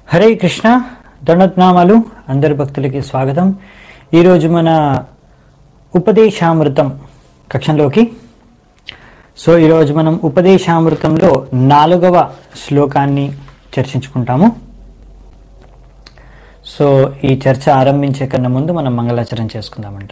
హరే కృష్ణ దండత్నామాలు అందరి భక్తులకి స్వాగతం ఈరోజు మన ఉపదేశామృతం కక్షంలోకి సో ఈరోజు మనం ఉపదేశామృతంలో నాలుగవ శ్లోకాన్ని చర్చించుకుంటాము సో ఈ చర్చ ఆరంభించే కన్నా ముందు మనం మంగళాచరణ చేసుకుందామంట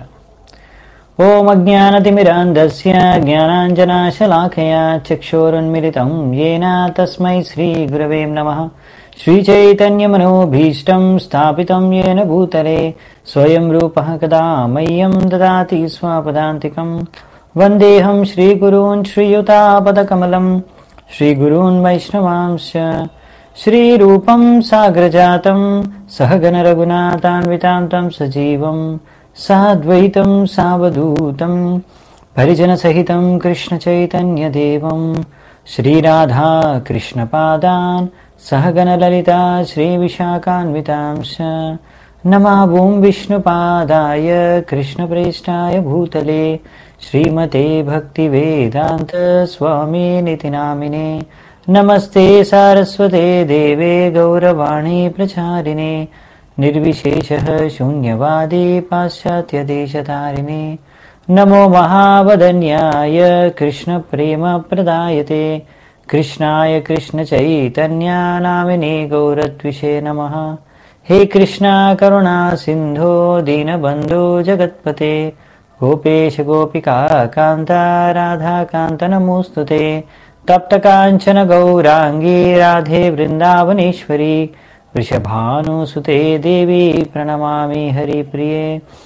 ఓం అజ్ఞానతిమిరాంధస్య జ్ఞానాంజనాశలాఖయా చక్షోరున్మిలితం येन తస్మై శ్రీగురవే నమః श्रीचैतन्यमनोभीष्टं स्थापितं येन भूतले स्वयं रूपः कदा मह्यं ददाति स्वापदान्तिकं वन्देऽहं श्रीगुरून् श्रीयुतापदकमलं श्रीगुरून् वैष्णवांश्च श्रीरूपं साग्रजातं सहगणरघुनाथान्वितां तं सजीवं साद्वैतं सावधूतं परिजनसहितं कृष्णचैतन्यदेवं श्रीराधा कृष्णपादान् सहगणललिता श्रीविशाखान्वितांश नमावों विष्णुपादाय कृष्णप्रेष्ठाय भूतले श्रीमते भक्तिवेदान्त स्वामिनिति नामिने नमस्ते सारस्वते देवे गौरवाणी प्रचारिणे निर्विशेषः शून्यवादी पाश्चात्यदेशतारिणे नमो महावदन्याय कृष्णप्रेमप्रदायते कृष्णाय कृष्णचैतन्यानामिने गौरत्विषे नमः हे कृष्णा करुणा सिन्धो दीनबन्धो जगत्पते गोपेश गोपिका कान्ता राधाकान्त नमोऽस्तु ते तप्तकाञ्चन गौराङ्गी राधे वृन्दावनेश्वरी वृषभानुसुते देवी प्रणमामि हरिप्रिये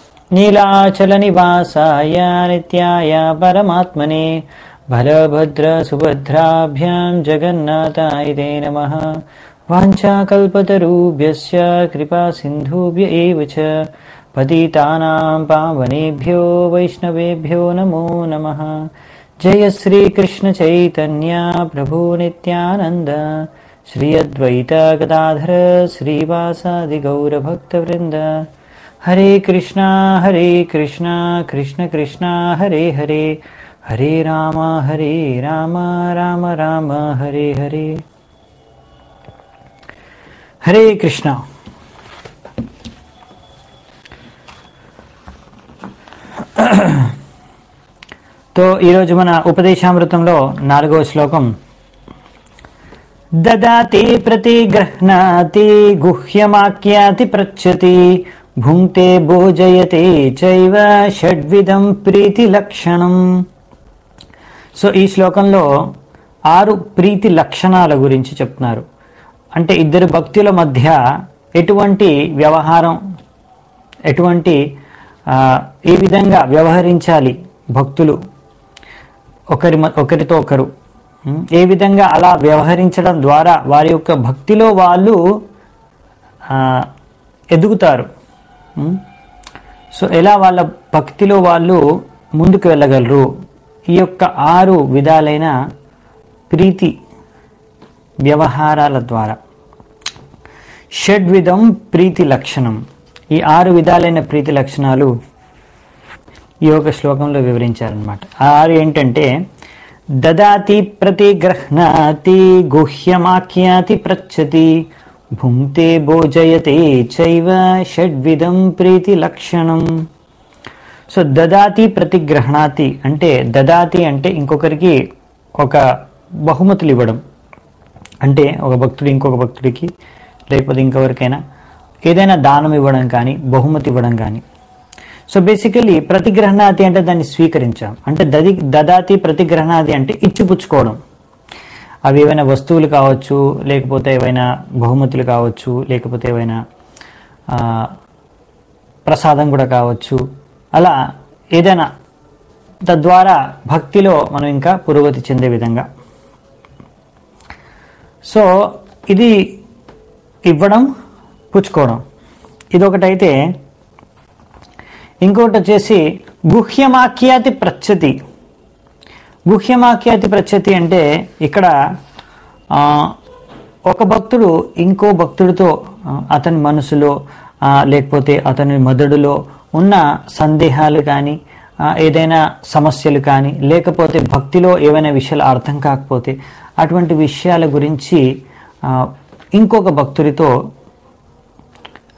नीलाचलनिवासाय नित्याय परमात्मने बलभद्रसुभद्राभ्यां जगन्नाथाय ते नमः वाञ्छाकल्पतरुभ्यश्च कृपासिन्धुभ्य एव च पतितानां पावनेभ्यो वैष्णवेभ्यो नमो नमः जय श्रीकृष्णचैतन्य प्रभु नित्यानन्द श्री अद्वैत गदाधर श्रीवासादिगौरभक्तवृन्द हरे कृष्णा हरे कृष्णा कृष्ण कृष्णा हरे हरे हरे राम हरे राम राम राम हरे हरे హరే కృష్ణ తో ఈరోజు మన ఉపదేశామృతంలో నాలుగవ శ్లోకం దదాతి ప్రతిగ్రహ్ణాతి గుహ్యమాఖ్యాతి పృచ్చతి భుంక్తే భోజయతే చైవ షడ్విధం ప్రీతి లక్షణం సో ఈ శ్లోకంలో ఆరు ప్రీతి లక్షణాల గురించి చెప్తున్నారు అంటే ఇద్దరు భక్తుల మధ్య ఎటువంటి వ్యవహారం ఎటువంటి ఆ, ఏ విధంగా వ్యవహరించాలి భక్తులు ఒకరి మ- ఒకరితో ఒకరు ఉం? ఏ విధంగా అలా వ్యవహరించడం ద్వారా వారి యొక్క భక్తిలో వాళ్ళు ఆ, ఎదుగుతారు ఉం? సో ఎలా వాళ్ళ భక్తిలో వాళ్ళు ముందుకు వెళ్ళగలరు ఈ యొక్క ఆరు విధాలైన ప్రీతి వ్యవహారాల ద్వారా షడ్విధం ప్రీతి లక్షణం ఈ ఆరు విధాలైన ప్రీతి లక్షణాలు ఈ యొక్క శ్లోకంలో వివరించారనమాట ఆ ఆరు ఏంటంటే దదాతి ప్రతిగ్రహ్ణాతి గుహ్యమాఖ్యాతి పృచ్చతి భుంక్తే భోజయతే చైవ షడ్విధం ప్రీతి లక్షణం సో దదాతి ప్రతిగ్రహణాతి అంటే దదాతి అంటే ఇంకొకరికి ఒక బహుమతులు ఇవ్వడం అంటే ఒక భక్తుడు ఇంకొక భక్తుడికి లేకపోతే ఇంకెవరికైనా ఏదైనా దానం ఇవ్వడం కానీ బహుమతి ఇవ్వడం కానీ సో బేసికలీ ప్రతిగ్రహణాతి అంటే దాన్ని స్వీకరించాం అంటే దది దదాతి ప్రతిగ్రహణాది అంటే ఇచ్చిపుచ్చుకోవడం అవి ఏవైనా వస్తువులు కావచ్చు లేకపోతే ఏవైనా బహుమతులు కావచ్చు లేకపోతే ఏవైనా ఆ, ప్రసాదం కూడా కావచ్చు అలా ఏదైనా తద్వారా భక్తిలో మనం ఇంకా పురోగతి చెందే విధంగా సో ఇది ఇవ్వడం పుచ్చుకోవడం ఇదొకటైతే ఇంకొకటి వచ్చేసి గుహ్యమాఖ్యాతి ప్రచ్చతి గుహ్యమాఖ్యాతి ప్రచ్చతి అంటే ఇక్కడ ఆ, ఒక భక్తుడు ఇంకో భక్తుడితో ఆ, అతని మనసులో ఆ, లేకపోతే అతని మెదడులో ఉన్న సందేహాలు కానీ ఆ, ఏదైనా సమస్యలు కానీ లేకపోతే భక్తిలో ఏవైనా విషయాలు అర్థం కాకపోతే అటువంటి విషయాల గురించి ఆ, ఇంకొక భక్తుడితో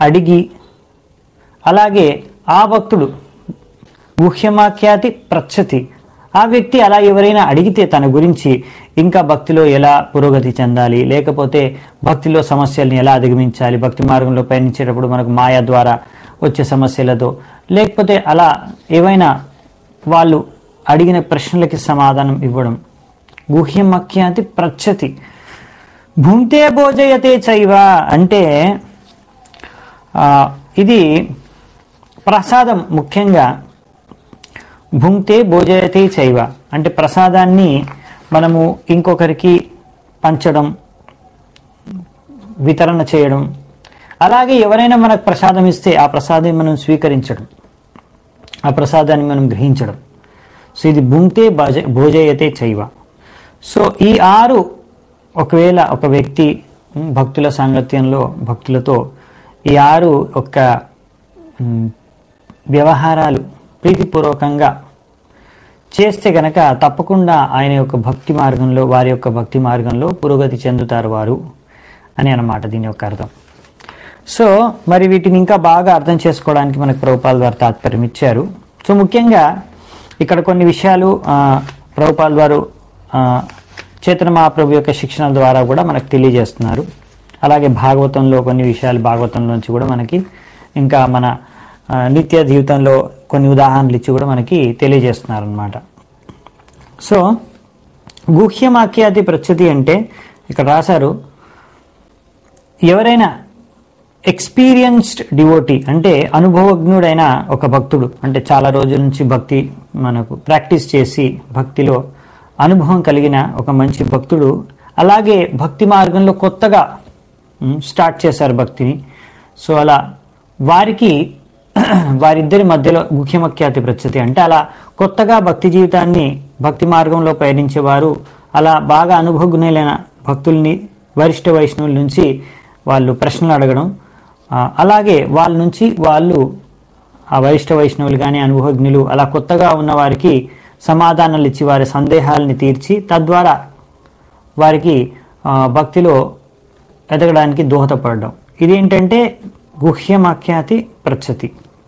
అడిగి అలాగే ఆ భక్తుడు గుహ్యమాఖ్యాతి ప్రచ్చతి ఆ వ్యక్తి అలా ఎవరైనా అడిగితే తన గురించి ఇంకా భక్తిలో ఎలా పురోగతి చెందాలి లేకపోతే భక్తిలో సమస్యల్ని ఎలా అధిగమించాలి భక్తి మార్గంలో పయనించేటప్పుడు మనకు మాయ ద్వారా వచ్చే సమస్యలతో లేకపోతే అలా ఏవైనా వాళ్ళు అడిగిన ప్రశ్నలకి సమాధానం ఇవ్వడం గుహ్యమఖ్యాతి ప్రచ్చతి భుంతే భోజయతే చైవ అంటే ఆ, ఇది ప్రసాదం ముఖ్యంగా భుంక్తే భోజయతే చైవ అంటే ప్రసాదాన్ని మనము ఇంకొకరికి పంచడం వితరణ చేయడం అలాగే ఎవరైనా మనకు ప్రసాదం ఇస్తే ఆ ప్రసాదాన్ని మనం స్వీకరించడం ఆ ప్రసాదాన్ని మనం గ్రహించడం సో ఇది భుంక్తే భోజ భోజయతే చైవ సో ఈ ఆరు ఒకవేళ ఒక వ్యక్తి ఉమ్, భక్తుల సాంగత్యంలో భక్తులతో ఈ ఆరు ఒక ఉమ్, వ్యవహారాలు ప్రీతిపూర్వకంగా చేస్తే గనక తప్పకుండా ఆయన యొక్క భక్తి మార్గంలో వారి యొక్క భక్తి మార్గంలో పురోగతి చెందుతారు వారు అని అన్నమాట దీని యొక్క అర్థం సో మరి వీటిని ఇంకా బాగా అర్థం చేసుకోవడానికి మనకు ప్రభుపాల్ వారు తాత్పర్యం ఇచ్చారు సో ముఖ్యంగా ఇక్కడ కొన్ని విషయాలు ఆ, ప్రభుపాల్ వారు ఆ, చేతన మహాప్రభు యొక్క శిక్షణ ద్వారా కూడా మనకు తెలియజేస్తున్నారు అలాగే భాగవతంలో కొన్ని విషయాలు భాగవతంలోంచి కూడా మనకి ఇంకా మన ఆ, నిత్య జీవితంలో కొన్ని ఉదాహరణలు ఇచ్చి కూడా మనకి తెలియజేస్తున్నారు అనమాట సో గుహ్యమాఖ్యాతి ప్రచ్యుతి అంటే ఇక్కడ రాశారు ఎవరైనా ఎక్స్పీరియన్స్డ్ డివోటీ అంటే అనుభవజ్ఞుడైన ఒక భక్తుడు అంటే చాలా రోజుల నుంచి భక్తి మనకు ప్రాక్టీస్ చేసి భక్తిలో అనుభవం కలిగిన ఒక మంచి భక్తుడు అలాగే భక్తి మార్గంలో కొత్తగా ఉమ్, స్టార్ట్ చేశారు భక్తిని సో అలా వారికి వారిద్దరి మధ్యలో ముఖ్యమఖ్యాతి ప్రచ్యతి అంటే అలా కొత్తగా భక్తి జీవితాన్ని భక్తి మార్గంలో పయనించేవారు అలా బాగా అనుభవజ్ఞులైన భక్తుల్ని వరిష్ఠ వైష్ణవుల నుంచి వాళ్ళు ప్రశ్నలు అడగడం ఆ, అలాగే వాళ్ళ నుంచి వాళ్ళు ఆ వరిష్ఠ వైష్ణవులు కానీ అనుభవజ్ఞులు అలా కొత్తగా ఉన్న వారికి సమాధానాలు ఇచ్చి వారి సందేహాలని తీర్చి తద్వారా వారికి ఆ, భక్తిలో ఎదగడానికి దోహదపడడం ఇదేంటంటే గుహ్యమాఖ్యాతి ప్రచ్చతి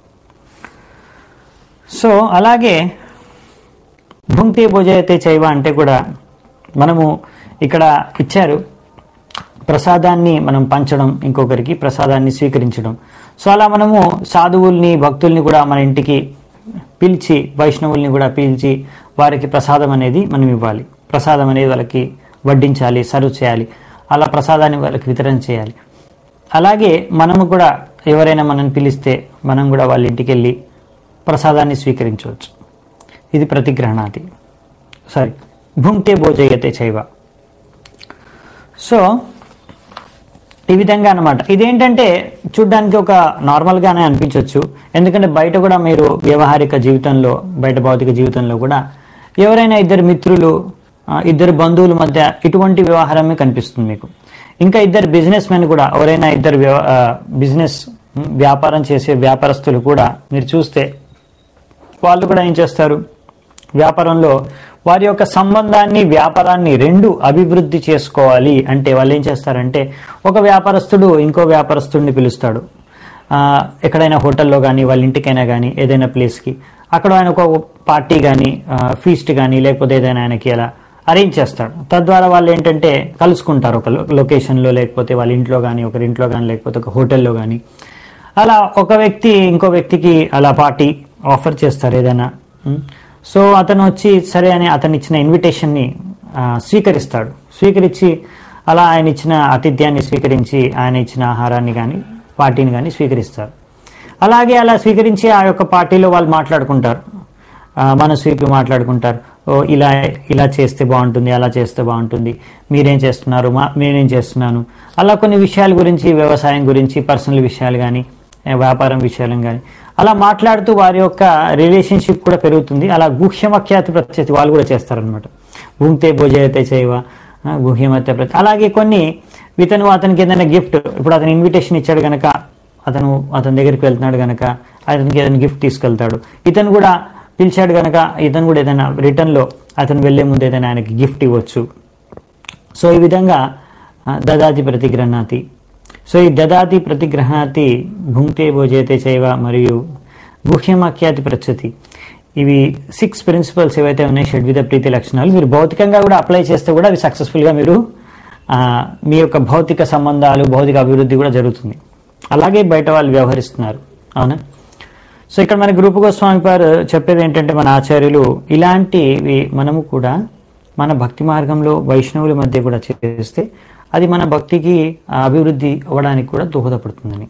సో అలాగే భుంక్తి భోజయతే చైవ అంటే కూడా మనము ఇక్కడ ఇచ్చారు ప్రసాదాన్ని మనం పంచడం ఇంకొకరికి ప్రసాదాన్ని స్వీకరించడం సో అలా మనము సాధువుల్ని భక్తుల్ని కూడా మన ఇంటికి పిలిచి వైష్ణవుల్ని కూడా పిలిచి వారికి ప్రసాదం అనేది మనం ఇవ్వాలి ప్రసాదం అనేది వాళ్ళకి వడ్డించాలి సర్వ్ చేయాలి అలా ప్రసాదాన్ని వాళ్ళకి వితరణ చేయాలి అలాగే మనము కూడా ఎవరైనా మనల్ని పిలిస్తే మనం కూడా వాళ్ళ ఇంటికి వెళ్ళి ప్రసాదాన్ని స్వీకరించవచ్చు ఇది ప్రతిగ్రహణాది సారీ భుంక్తే భోజయతే చైవ సో ఈ విధంగా అన్నమాట ఇదేంటంటే చూడ్డానికి ఒక నార్మల్గానే అనిపించవచ్చు ఎందుకంటే బయట కూడా మీరు వ్యవహారిక జీవితంలో బయట భౌతిక జీవితంలో కూడా ఎవరైనా ఇద్దరు మిత్రులు ఆ, ఇద్దరు బంధువుల మధ్య ఇటువంటి వ్యవహారమే కనిపిస్తుంది మీకు ఇంకా ఇద్దరు బిజినెస్ మెన్ కూడా ఎవరైనా ఇద్దరు వ్యవ- ఆ, బిజినెస్ ఉమ్, వ్యాపారం చేసే వ్యాపారస్తులు కూడా మీరు చూస్తే వాళ్ళు కూడా ఏం చేస్తారు వ్యాపారంలో వారి యొక్క సంబంధాన్ని వ్యాపారాన్ని రెండు అభివృద్ధి చేసుకోవాలి అంటే వాళ్ళు ఏం చేస్తారంటే ఒక వ్యాపారస్తుడు ఇంకో వ్యాపారస్తుడిని పిలుస్తాడు ఆ, ఎక్కడైనా హోటల్లో కానీ వాళ్ళ ఇంటికైనా కానీ ఏదైనా ప్లేస్కి అక్కడ ఆయన ఒక పార్టీ కానీ ఫీస్ట్ కానీ లేకపోతే ఏదైనా ఆయనకి అలా అరేంజ్ చేస్తాడు తద్వారా వాళ్ళు ఏంటంటే కలుసుకుంటారు ఒక లొ- లొకేషన్లో లేకపోతే వాళ్ళ ఇంట్లో కానీ ఒకరి ఇంట్లో కానీ లేకపోతే ఒక హోటల్లో కానీ అలా ఒక వ్యక్తి ఇంకో వ్యక్తికి అలా పార్టీ ఆఫర్ చేస్తారు ఏదైనా ఉం. సో అతను వచ్చి సరే అని అతను ఇచ్చిన ఇన్విటేషన్ని ఆ, స్వీకరిస్తాడు స్వీకరించి అలా ఆయన ఇచ్చిన ఆతిథ్యాన్ని స్వీకరించి ఆయన ఇచ్చిన ఆహారాన్ని కానీ పార్టీని కానీ స్వీకరిస్తారు అలాగే అలా స్వీకరించి ఆ యొక్క పార్టీలో వాళ్ళు మాట్లాడుకుంటారు ఆ, మనసు విప్పి మాట్లాడుకుంటారు ఓ ఇలా ఇలా చేస్తే బాగుంటుంది అలా చేస్తే బాగుంటుంది మీరేం చేస్తున్నారు మా నేనేం చేస్తున్నాను అలా కొన్ని విషయాల గురించి వ్యవసాయం గురించి పర్సనల్ విషయాలు కానీ వ్యాపారం విషయాలు కానీ అలా మాట్లాడుతూ వారి యొక్క రిలేషన్షిప్ కూడా పెరుగుతుంది అలా గుహ్యమఖ్యాతి ప్రత్యతి వాళ్ళు కూడా చేస్తారనమాట భూమితే భోజయతే చేయవ గుహ్యమత్య ప్రతి అలాగే కొన్ని ఇతను అతనికి ఏదైనా గిఫ్ట్ ఇప్పుడు అతను ఇన్విటేషన్ ఇచ్చాడు కనుక అతను అతని దగ్గరికి వెళ్తున్నాడు గనక అతనికి ఏదైనా గిఫ్ట్ తీసుకెళ్తాడు ఇతను కూడా పిలిచాడు గనక ఇతను కూడా ఏదైనా రిటర్న్లో అతను వెళ్లే ముందు ఏదైనా ఆయనకి గిఫ్ట్ ఇవ్వచ్చు సో ఈ విధంగా ఆ, దదాతి ప్రతిగ్రహణాతి సో ఈ దదాతి ప్రతిగ్రహాతి భుంక్తే భోజేతే చైవ మరియు గుహ్యమాఖ్యాతి ప్రచ్యతి ఇవి సిక్స్ ప్రిన్సిపల్స్ ఏవైతే ఉన్నాయి షడ్విధ ప్రీతి లక్షణాలు మీరు భౌతికంగా కూడా అప్లై చేస్తే కూడా అవి సక్సెస్ఫుల్గా మీరు ఆ, మీ యొక్క భౌతిక సంబంధాలు భౌతిక అభివృద్ధి కూడా జరుగుతుంది అలాగే బయట వాళ్ళు వ్యవహరిస్తున్నారు అవునా సో ఇక్కడ మన గ్రూప్ గోస్వామి గారు చెప్పేది ఏంటంటే మన ఆచార్యులు ఇలాంటివి మనము కూడా మన భక్తి మార్గంలో వైష్ణవుల మధ్య కూడా చేస్తే అది మన భక్తికి ఆ, అభివృద్ధి అవ్వడానికి కూడా దోహదపడుతుందని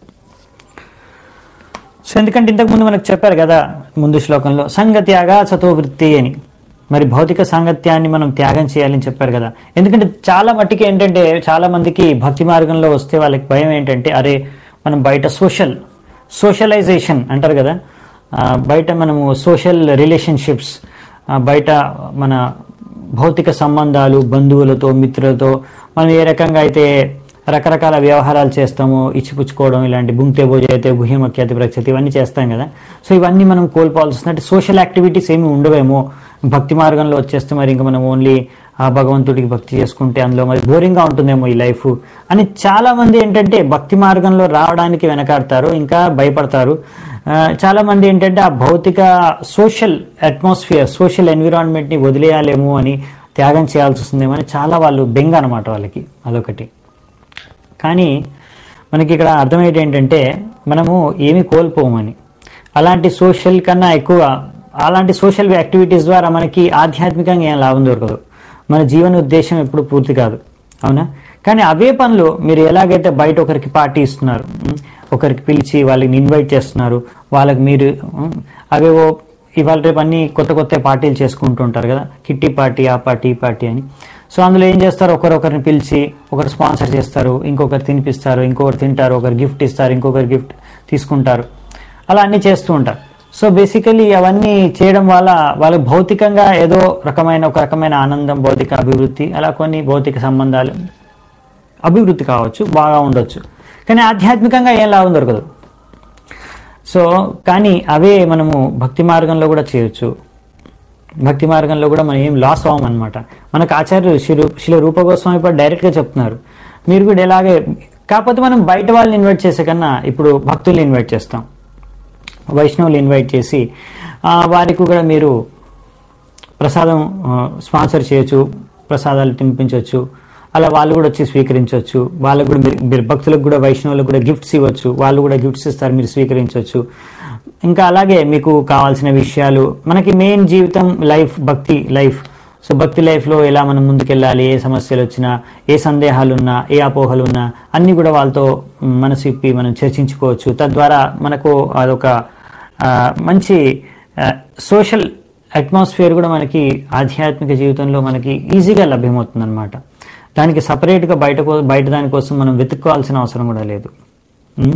సో ఎందుకంటే ఇంతకుముందు మనకు చెప్పారు కదా ముందు శ్లోకంలో సంగత్యాగా సతో వృత్తి అని మరి భౌతిక సాంగత్యాన్ని మనం త్యాగం చేయాలని చెప్పారు కదా ఎందుకంటే చాలా మట్టికి ఏంటంటే చాలా మందికి భక్తి మార్గంలో వస్తే వాళ్ళకి భయం ఏంటంటే అరే మనం బయట సోషల్ సోషలైజేషన్ అంటారు కదా ఆ, బయట మనము సోషల్ రిలేషన్షిప్స్ బయట మన భౌతిక సంబంధాలు బంధువులతో మిత్రులతో మనం ఏ రకంగా అయితే రకరకాల వ్యవహారాలు చేస్తాము ఇచ్చిపుచ్చుకోవడం ఇలాంటి భుంక్తే భోజైతే గుహ్యమఖ్యాతి ప్రఖ్యాతి ఇవన్నీ చేస్తాం కదా సో ఇవన్నీ మనం కోల్పోవాల్సి వస్తుంది అంటే సోషల్ యాక్టివిటీస్ ఏమి ఉండవేమో భక్తి మార్గంలో వచ్చేస్తే మరి ఇంకా మనం ఓన్లీ ఆ భగవంతుడికి భక్తి చేసుకుంటే అందులో మరి బోరింగ్గా ఉంటుందేమో ఈ లైఫ్ అని చాలా మంది ఏంటంటే భక్తి మార్గంలో రావడానికి వెనకాడతారు ఇంకా భయపడతారు ఆ, చాలా మంది ఏంటంటే ఆ భౌతిక సోషల్ అట్మాస్ఫియర్ సోషల్ ఎన్విరాన్మెంట్ని వదిలేయాలేమో అని త్యాగం చేయాల్సి వస్తుందేమో అని చాలా వాళ్ళు బెంగ అనమాట వాళ్ళకి అదొకటి కానీ మనకి ఇక్కడ అర్థమయ్యేది ఏంటంటే మనము ఏమి కోల్పోమని అలాంటి సోషల్ కన్నా ఎక్కువ అలాంటి సోషల్ యాక్టివిటీస్ ద్వారా మనకి ఆధ్యాత్మికంగా ఏం లాభం దొరకదు మన జీవన ఉద్దేశం ఎప్పుడు పూర్తి కాదు అవునా కానీ అవే పనులు మీరు ఎలాగైతే బయట ఒకరికి పార్టీ ఇస్తున్నారు ఉం, ఒకరికి పిలిచి వాళ్ళని ఇన్వైట్ చేస్తున్నారు వాళ్ళకి మీరు ఉం, అవేవో ఇవాళ రేపు అన్ని కొత్త కొత్త పార్టీలు చేసుకుంటూ ఉంటారు కదా కిట్టి పార్టీ ఆ పార్టీ ఈ పార్టీ అని సో అందులో ఏం చేస్తారు ఒకరొకరిని పిలిచి ఒకరు స్పాన్సర్ చేస్తారు ఇంకొకరు తినిపిస్తారు ఇంకొకరు తింటారు ఒకరు గిఫ్ట్ ఇస్తారు ఇంకొకరు గిఫ్ట్ తీసుకుంటారు అలా అన్ని చేస్తూ ఉంటారు సో బేసికలీ అవన్నీ చేయడం వల్ల వాళ్ళు భౌతికంగా ఏదో రకమైన ఒక రకమైన ఆనందం భౌతిక అభివృద్ధి అలా కొన్ని భౌతిక సంబంధాలు అభివృద్ధి కావచ్చు బాగా ఉండొచ్చు కానీ ఆధ్యాత్మికంగా ఏం లాభం దొరకదు సో కానీ అవే మనము భక్తి మార్గంలో కూడా చేయొచ్చు భక్తి మార్గంలో కూడా మనం ఏం లాస్ అవ్వం అనమాట మనకు ఆచార్యులు శ్రీ రూ- శ్రీ రూప గోస్వామి ఇప్పుడు డైరెక్ట్గా చెప్తున్నారు మీరు కూడా ఇలాగే కాకపోతే మనం బయట వాళ్ళని ఇన్వైట్ చేసే కన్నా ఇప్పుడు భక్తుల్ని ఇన్వైట్ చేస్తాం వైష్ణవులు ఇన్వైట్ చేసి ఆ, వారికి కూడా మీరు ప్రసాదం ఆ, స్పాన్సర్ చేయొచ్చు ప్రసాదాలు తినిపించవచ్చు అలా వాళ్ళు కూడా వచ్చి స్వీకరించవచ్చు వాళ్ళకు కూడా మీరు- మీరు భక్తులకు కూడా వైష్ణవులకు కూడా గిఫ్ట్స్ ఇవ్వచ్చు వాళ్ళు కూడా గిఫ్ట్స్ ఇస్తారు మీరు స్వీకరించవచ్చు ఇంకా అలాగే మీకు కావాల్సిన విషయాలు మనకి మెయిన్ జీవితం లైఫ్ భక్తి లైఫ్ సో భక్తి లైఫ్లో ఎలా మనం ముందుకెళ్ళాలి ఏ సమస్యలు వచ్చినా ఏ సందేహాలు ఉన్నా ఏ అపోహలు ఉన్నా అన్నీ కూడా వాళ్ళతో మనసు ఇప్పి మనం చర్చించుకోవచ్చు తద్వారా మనకు అదొక ఆ, మంచి సోషల్ అట్మాస్ఫియర్ కూడా మనకి ఆధ్యాత్మిక జీవితంలో మనకి ఈజీగా లభ్యమవుతుంది అనమాట దానికి సపరేట్గా బయట కో- బయట దానికోసం మనం వెతుక్కోవాల్సిన అవసరం కూడా లేదు ఉం?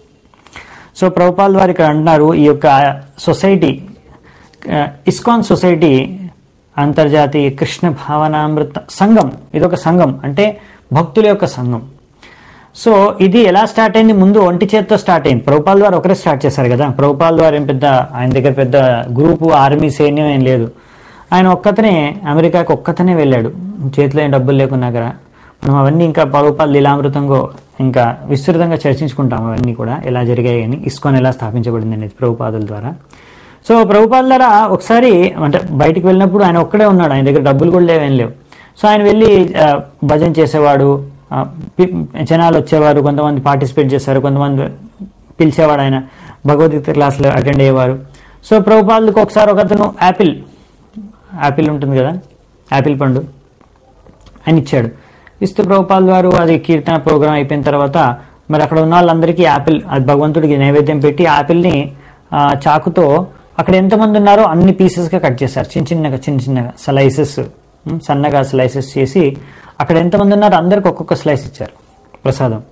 సో ప్రభుపాల్ వారు ఇక్కడ అంటున్నారు ఈ యొక్క సొసైటీ ఆ, ఇస్కాన్ సొసైటీ అంతర్జాతీయ కృష్ణ భావనామృత సంఘం ఇదొక సంఘం అంటే భక్తుల యొక్క సంఘం సో ఇది ఎలా స్టార్ట్ అయింది ముందు ఒంటి చేత్తో స్టార్ట్ అయింది ప్రభుపాల్ ద్వారా ఒకరే స్టార్ట్ చేశారు కదా ప్రభుపాల్ ద్వారా ఏం పెద్ద ఆయన దగ్గర పెద్ద గ్రూపు ఆర్మీ సైన్యం ఏం లేదు ఆయన ఒక్కతనే అమెరికాకి ఒక్కతనే వెళ్ళాడు చేతిలో ఏం డబ్బులు లేకున్నా కదా మనం అవన్నీ ఇంకా ప్రభుపాల్ లీలామృతంగా ఇంకా విస్తృతంగా చర్చించుకుంటాం అవన్నీ కూడా ఎలా జరిగాయి అని ఇస్కాన్ ఎలా స్థాపించబడింది అనేది ప్రభుపాదుల ద్వారా సో ప్రభుపాల్ ద్వారా ఒకసారి అంటే బయటికి వెళ్ళినప్పుడు ఆయన ఒక్కడే ఉన్నాడు ఆయన దగ్గర డబ్బులు కూడా లేవేం లేవు సో ఆయన వెళ్ళి ఆ, భజన చేసేవాడు ఆ, పి- జనాలు వచ్చేవారు కొంతమంది పార్టిసిపేట్ చేశారు కొంతమంది పిలిచేవాడు ఆయన భగవద్గీత క్లాసులు అటెండ్ అయ్యేవారు సో ప్రభుపాదులకు ఒకసారి ఒకతను యాపిల్ యాపిల్ ఉంటుంది కదా యాపిల్ పండు ఆయన ఇచ్చాడు ఇస్తే ప్రభుపాల్ వారు అది కీర్తన ప్రోగ్రామ్ అయిపోయిన తర్వాత మరి అక్కడ ఉన్న వాళ్ళందరికీ యాపిల్ అది భగవంతుడికి నైవేద్యం పెట్టి యాపిల్ని ఆ, చాకుతో అక్కడ ఎంతమంది ఉన్నారో అన్ని పీసెస్గా కట్ చేశారు చిన్న చిన్నగా చిన్న చిన్నగా స్లైసెస్ సన్నగా స్లైసెస్ చేసి అక్కడ ఎంతమంది ఉన్నారో అందరికి ఒక్కొక్క స్లైస్ ఇచ్చారు ప్రసాదం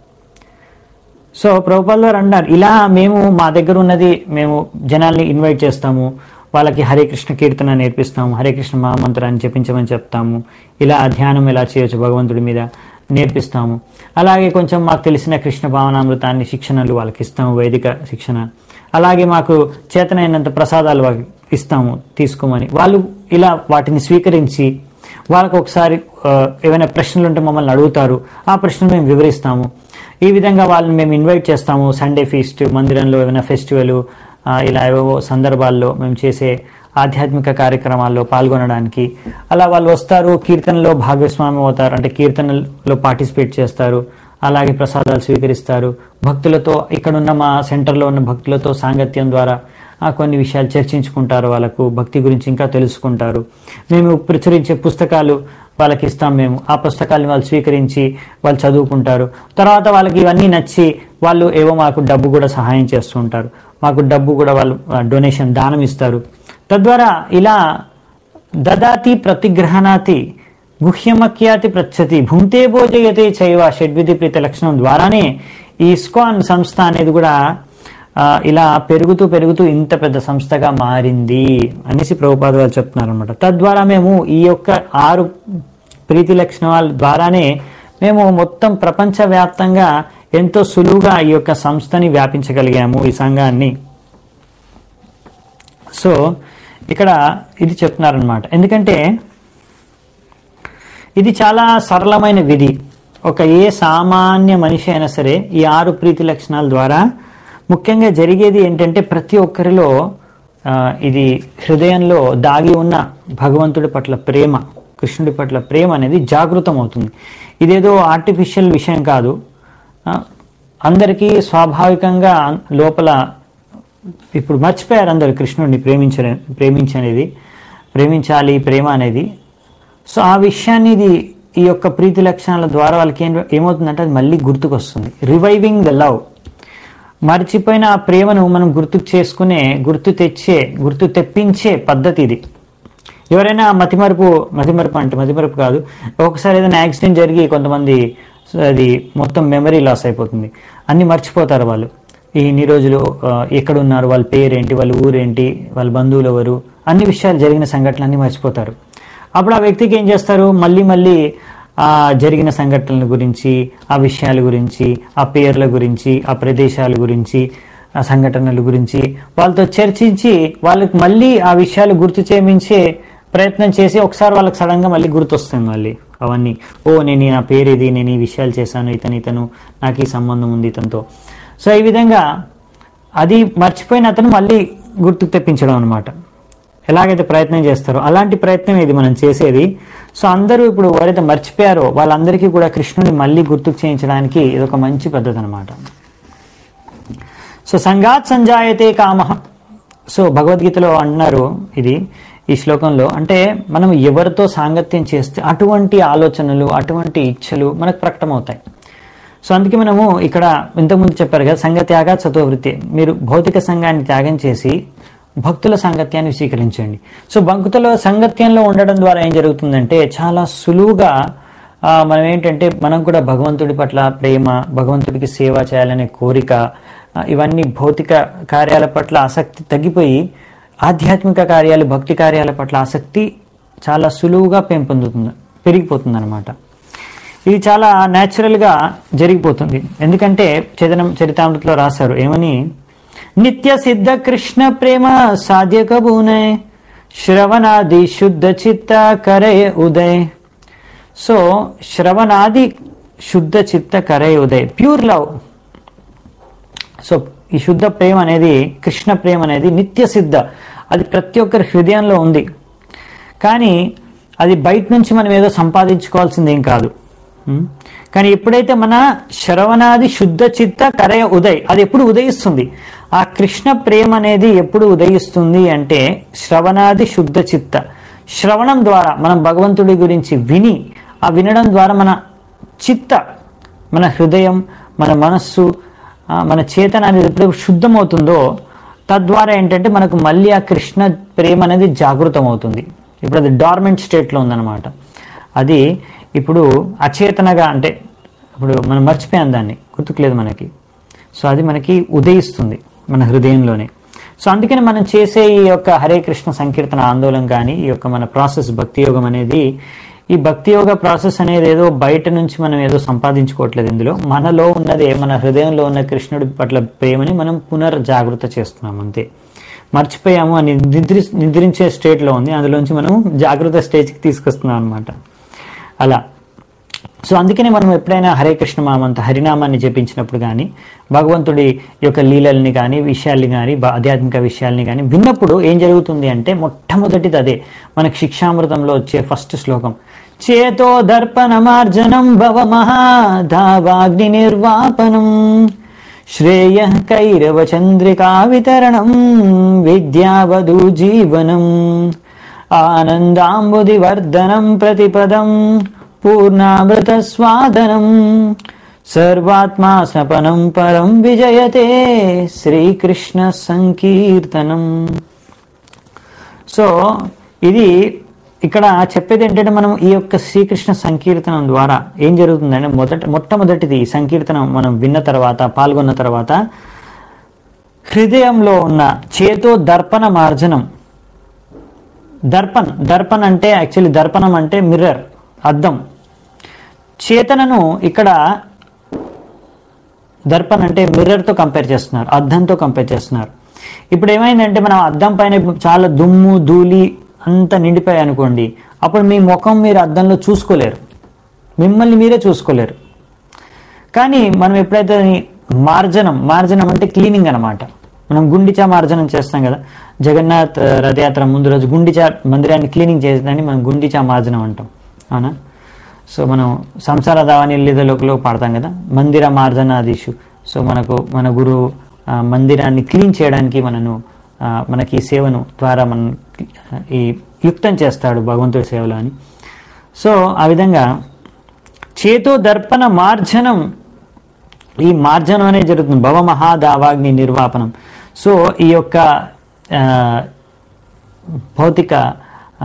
సో ప్రభుపాల్ గారు అన్నారు ఇలా మేము మా దగ్గర ఉన్నది మేము జనాల్ని ఇన్వైట్ చేస్తాము వాళ్ళకి హరే కృష్ణ కీర్తన నేర్పిస్తాము హరే కృష్ణ మహామంత్రాన్ని చెప్పించమని చెప్తాము ఇలా ధ్యానం ఎలా చేయొచ్చు భగవంతుడి మీద నేర్పిస్తాము అలాగే కొంచెం మాకు తెలిసిన కృష్ణ భావనామృతాన్ని శిక్షణలు వాళ్ళకి ఇస్తాము వైదిక శిక్షణ అలాగే మాకు చేతనైనంత ప్రసాదాలు వాళ్ళకి ఇస్తాము తీసుకోమని వాళ్ళు ఇలా వాటిని స్వీకరించి వాళ్ళకు ఒకసారి ఆ, ఏమైనా ప్రశ్నలు ఉంటే మమ్మల్ని అడుగుతారు ఆ ప్రశ్నలు మేము వివరిస్తాము ఈ విధంగా వాళ్ళని మేము ఇన్వైట్ చేస్తాము సండే ఫీస్ట్ మందిరంలో ఏమైనా ఫెస్టివల్ ఇలా ఏవో సందర్భాల్లో మేము చేసే ఆధ్యాత్మిక కార్యక్రమాల్లో పాల్గొనడానికి అలా వాళ్ళు వస్తారు కీర్తనలో భాగస్వామ్యం అవుతారు అంటే కీర్తనలో పార్టిసిపేట్ చేస్తారు అలాగే ప్రసాదాలు స్వీకరిస్తారు భక్తులతో ఇక్కడున్న మా సెంటర్లో ఉన్న భక్తులతో సాంగత్యం ద్వారా ఆ కొన్ని విషయాలు చర్చించుకుంటారు వాళ్ళకు భక్తి గురించి ఇంకా తెలుసుకుంటారు మేము ప్రచురించే పుస్తకాలు వాళ్ళకి ఇస్తాం మేము ఆ పుస్తకాలను వాళ్ళు స్వీకరించి వాళ్ళు చదువుకుంటారు తర్వాత వాళ్ళకి ఇవన్నీ నచ్చి వాళ్ళు ఏవో మాకు డబ్బు కూడా సహాయం చేస్తూ ఉంటారు మాకు డబ్బు కూడా వాళ్ళు డొనేషన్ దానం ఇస్తారు తద్వారా ఇలా దదాతి ప్రతిగ్రహణాతి గుహ్యమక్యాతి ప్రచ్చతి భుంతే భోజయతే చైవ షడ్విధి ప్రీత లక్షణం ద్వారానే ఈ ఇస్కాన్ సంస్థ అనేది కూడా ఆ, ఇలా పెరుగుతూ పెరుగుతూ ఇంత పెద్ద సంస్థగా మారింది అనేసి ప్రభుపాద గారు చెప్తున్నారు అనమాట తద్వారా మేము ఈ యొక్క ఆరు ప్రీతి లక్షణాల ద్వారానే మేము మొత్తం ప్రపంచవ్యాప్తంగా ఎంతో సులువుగా ఈ యొక్క సంస్థని వ్యాపించగలిగాము ఈ సంఘాన్ని సో ఇక్కడ ఇది చెప్తున్నారనమాట ఎందుకంటే ఇది చాలా సరళమైన విధి ఒక ఏ సామాన్య మనిషి అయినా సరే ఈ ఆరు ప్రీతి లక్షణాల ద్వారా ముఖ్యంగా జరిగేది ఏంటంటే ప్రతి ఒక్కరిలో ఆ, ఇది హృదయంలో దాగి ఉన్న భగవంతుడి పట్ల ప్రేమ కృష్ణుడి పట్ల ప్రేమ అనేది జాగృతం అవుతుంది ఇదేదో ఆర్టిఫిషియల్ విషయం కాదు ఆ, అందరికీ స్వాభావికంగా లోపల ఇప్పుడు మర్చిపోయారు అందరు కృష్ణుడిని ప్రేమించ ప్రేమించనేది ప్రేమించాలి ప్రేమ అనేది సో ఆ విషయాన్ని ఇది ఈ యొక్క ప్రీతి లక్షణాల ద్వారా వాళ్ళకి ఏం ఏమవుతుందంటే అది మళ్ళీ గుర్తుకొస్తుంది రివైవింగ్ ద లవ్ మర్చిపోయిన ఆ ప్రేమను మనం గుర్తుకు చేసుకునే గుర్తు తెచ్చే గుర్తు తెప్పించే పద్ధతి ఇది ఎవరైనా మతిమరుపు మతిమరుపు అంటే మతిమరుపు కాదు ఒకసారి ఏదైనా యాక్సిడెంట్ జరిగి కొంతమంది అది మొత్తం మెమరీ లాస్ అయిపోతుంది అన్ని మర్చిపోతారు వాళ్ళు ఈ ఇన్ని రోజులు ఆ, ఎక్కడ ఉన్నారు వాళ్ళ పేరేంటి వాళ్ళ ఊరేంటి వాళ్ళ బంధువులు ఎవరు అన్ని విషయాలు జరిగిన సంఘటనలు అన్ని మర్చిపోతారు అప్పుడు ఆ వ్యక్తికి ఏం చేస్తారు మళ్ళీ మళ్ళీ ఆ జరిగిన సంఘటనల గురించి ఆ విషయాల గురించి ఆ పేర్ల గురించి ఆ ప్రదేశాల గురించి ఆ సంఘటనల గురించి వాళ్ళతో చర్చించి వాళ్ళకి మళ్ళీ ఆ విషయాలు గుర్తు చేయించే ప్రయత్నం చేసి ఒకసారి వాళ్ళకి సడన్ గా మళ్ళీ గుర్తొస్తుంది మళ్ళీ అవన్నీ ఓ నేను ఈ నా పేరు ఇది నేను ఈ విషయాలు చేశాను ఇతను ఇతను నాకు ఈ సంబంధం ఉంది ఇతనితో సో ఈ విధంగా అది మర్చిపోయిన అతను మళ్ళీ గుర్తుకు తెప్పించడం అనమాట ఎలాగైతే ప్రయత్నం చేస్తారో అలాంటి ప్రయత్నం ఇది మనం చేసేది సో అందరూ ఇప్పుడు ఎవరైతే మర్చిపోయారో వాళ్ళందరికీ కూడా కృష్ణుని మళ్ళీ గుర్తుకు చేయించడానికి ఇది ఒక మంచి పద్ధతి అనమాట సో సంగాత్ సంజాయతే కామ సో భగవద్గీతలో అంటున్నారు ఇది ఈ శ్లోకంలో అంటే మనం ఎవరితో సాంగత్యం చేస్తే అటువంటి ఆలోచనలు అటువంటి ఇచ్చలు మనకు ప్రకటమవుతాయి సో అందుకే మనము ఇక్కడ ఇంతకుముందు చెప్పారు కదా సంఘ త్యాగ చతుర్వృత్తి మీరు భౌతిక సంఘాన్ని త్యాగం చేసి భక్తుల సాంగత్యాన్ని స్వీకరించండి సో భక్తుల సంగత్యంలో ఉండడం ద్వారా ఏం జరుగుతుందంటే చాలా సులువుగా ఆ, మనం ఏంటంటే మనం కూడా భగవంతుడి పట్ల ప్రేమ భగవంతుడికి సేవ చేయాలనే కోరిక ఆ, ఇవన్నీ భౌతిక కార్యాల పట్ల ఆసక్తి తగ్గిపోయి ఆధ్యాత్మిక కార్యాలు భక్తి కార్యాల పట్ల ఆసక్తి చాలా సులువుగా పెంపొందుతుంది పెరిగిపోతుంది అనమాట ఇది చాలా న్యాచురల్గా జరిగిపోతుంది ఎందుకంటే చైతన్యం చరితామృతలో రాశారు ఏమని నిత్య సిద్ధ కృష్ణ ప్రేమ సాధ్యకబూనే శ్రవణాది శుద్ధ చిత్త కరే ఉదయ్ సో శ్రవణాది శుద్ధ చిత్త కరే ఉదయ్ ప్యూర్ లవ్ సో ఈ శుద్ధ ప్రేమ అనేది కృష్ణ ప్రేమ అనేది నిత్య సిద్ధ అది ప్రతి ఒక్కరి హృదయంలో ఉంది కానీ అది బయట నుంచి మనం ఏదో సంపాదించుకోవాల్సింది ఏం కాదు ఉం? కానీ ఎప్పుడైతే మన శ్రవణాది శుద్ధ చిత్త కరయ ఉదయ్ అది ఎప్పుడు ఉదయిస్తుంది ఆ కృష్ణ ప్రేమ అనేది ఎప్పుడు ఉదయిస్తుంది అంటే శ్రవణాది శుద్ధ చిత్త శ్రవణం ద్వారా మనం భగవంతుడి గురించి విని ఆ వినడం ద్వారా మన చిత్త మన హృదయం మన మనస్సు ఆ, మన చేతన అనేది ఎప్పుడు శుద్ధమవుతుందో తద్వారా ఏంటంటే మనకు మళ్ళీ ఆ కృష్ణ ప్రేమ అనేది జాగృతం అవుతుంది ఇప్పుడు అది డార్మెంట్ స్టేట్లో ఉందన్నమాట అది ఇప్పుడు అచేతనగా అంటే ఇప్పుడు మనం మర్చిపోయాం దాన్ని గుర్తుకులేదు మనకి సో అది మనకి ఉదయిస్తుంది మన హృదయంలోనే సో అందుకని మనం చేసే ఈ యొక్క హరే కృష్ణ సంకీర్తన ఆందోళన కానీ ఈ యొక్క మన ప్రాసెస్ భక్తి యోగం అనేది ఈ భక్తి యోగ ప్రాసెస్ అనేది ఏదో బయట నుంచి మనం ఏదో సంపాదించుకోవట్లేదు ఇందులో మనలో ఉన్నదే మన హృదయంలో ఉన్న కృష్ణుడి పట్ల ప్రేమని మనం పునర్జాగృత చేస్తున్నాం అంతే మర్చిపోయాము అని నిద్రి నిద్రించే స్టేట్లో ఉంది అందులోంచి మనం జాగృత స్టేజ్కి తీసుకొస్తున్నాం అనమాట అలా సో అందుకనే మనం ఎప్పుడైనా హరే కృష్ణ మామంత హరినామాన్ని జపించినప్పుడు కానీ భగవంతుడి యొక్క లీలల్ని కానీ విషయాల్ని కానీ బ- ఆధ్యాత్మిక విషయాల్ని కానీ విన్నప్పుడు ఏం జరుగుతుంది అంటే మొట్టమొదటిది అదే మనకి శిక్షామృతంలో వచ్చే ఫస్ట్ శ్లోకం చేతో దర్పణమార్జనం భవ మహాధావాగ్ని నిర్వాపనం శ్రేయ కైరవ చంద్రికా వితరణం విద్యావధు జీవనం ఆనందాంబుదివర్ధనం ప్రతిపదం పూర్ణామృత స్వాదనం సర్వాత్మా స్నపనం పరం విజయతే శ్రీకృష్ణ సంకీర్తనం సో ఇది ఇక్కడ చెప్పేది ఏంటంటే మనం ఈ యొక్క శ్రీకృష్ణ సంకీర్తనం ద్వారా ఏం జరుగుతుందంటే మొదట మొట్టమొదటిది ఈ సంకీర్తనం మనం విన్న తర్వాత పాల్గొన్న తర్వాత హృదయంలో ఉన్న చేతో దర్పణ మార్జనం దర్పణ్ దర్పణ్ అంటే యాక్చువల్లీ దర్పణం అంటే మిర్రర్ అద్దం చేతనను ఇక్కడ దర్పణ్ అంటే మిర్రర్తో కంపేర్ చేస్తున్నారు అద్దంతో కంపేర్ చేస్తున్నారు ఇప్పుడు ఏమైందంటే మనం అద్దం పైన చాలా దుమ్ము ధూళి అంతా నిండిపోయాయి అనుకోండి అప్పుడు మీ ముఖం మీరు అద్దంలో చూసుకోలేరు మిమ్మల్ని మీరే చూసుకోలేరు కానీ మనం ఎప్పుడైతే దాన్ని మార్జనం మార్జనం అంటే క్లీనింగ్ అన్నమాట మనం గుండిచా మార్జనం చేస్తాం కదా జగన్నాథ్ ఆ, రథయాత్ర ముందు రోజు గుండిచా మందిరాన్ని క్లీనింగ్ చేసేదాన్ని మనం గుండిచా మార్జనం అంటాం అవునా సో మనం సంసార దావాని లీదలోకలో పాడతాం కదా మందిర మార్జనాదీషు సో మనకు మన గురువు ఆ, మందిరాన్ని క్లీన్ చేయడానికి మనను ఆ, మనకి ఈ సేవను ద్వారా మనం ఈ యుక్తం చేస్తాడు భగవంతుడి సేవలో అని సో ఆ విధంగా చేతో దర్పణ మార్జనం ఈ మార్జనం అనేది జరుగుతుంది భవ మహాదావాగ్ని నిర్వాపనం సో ఈ యొక్క ఆ, భౌతిక ఆ,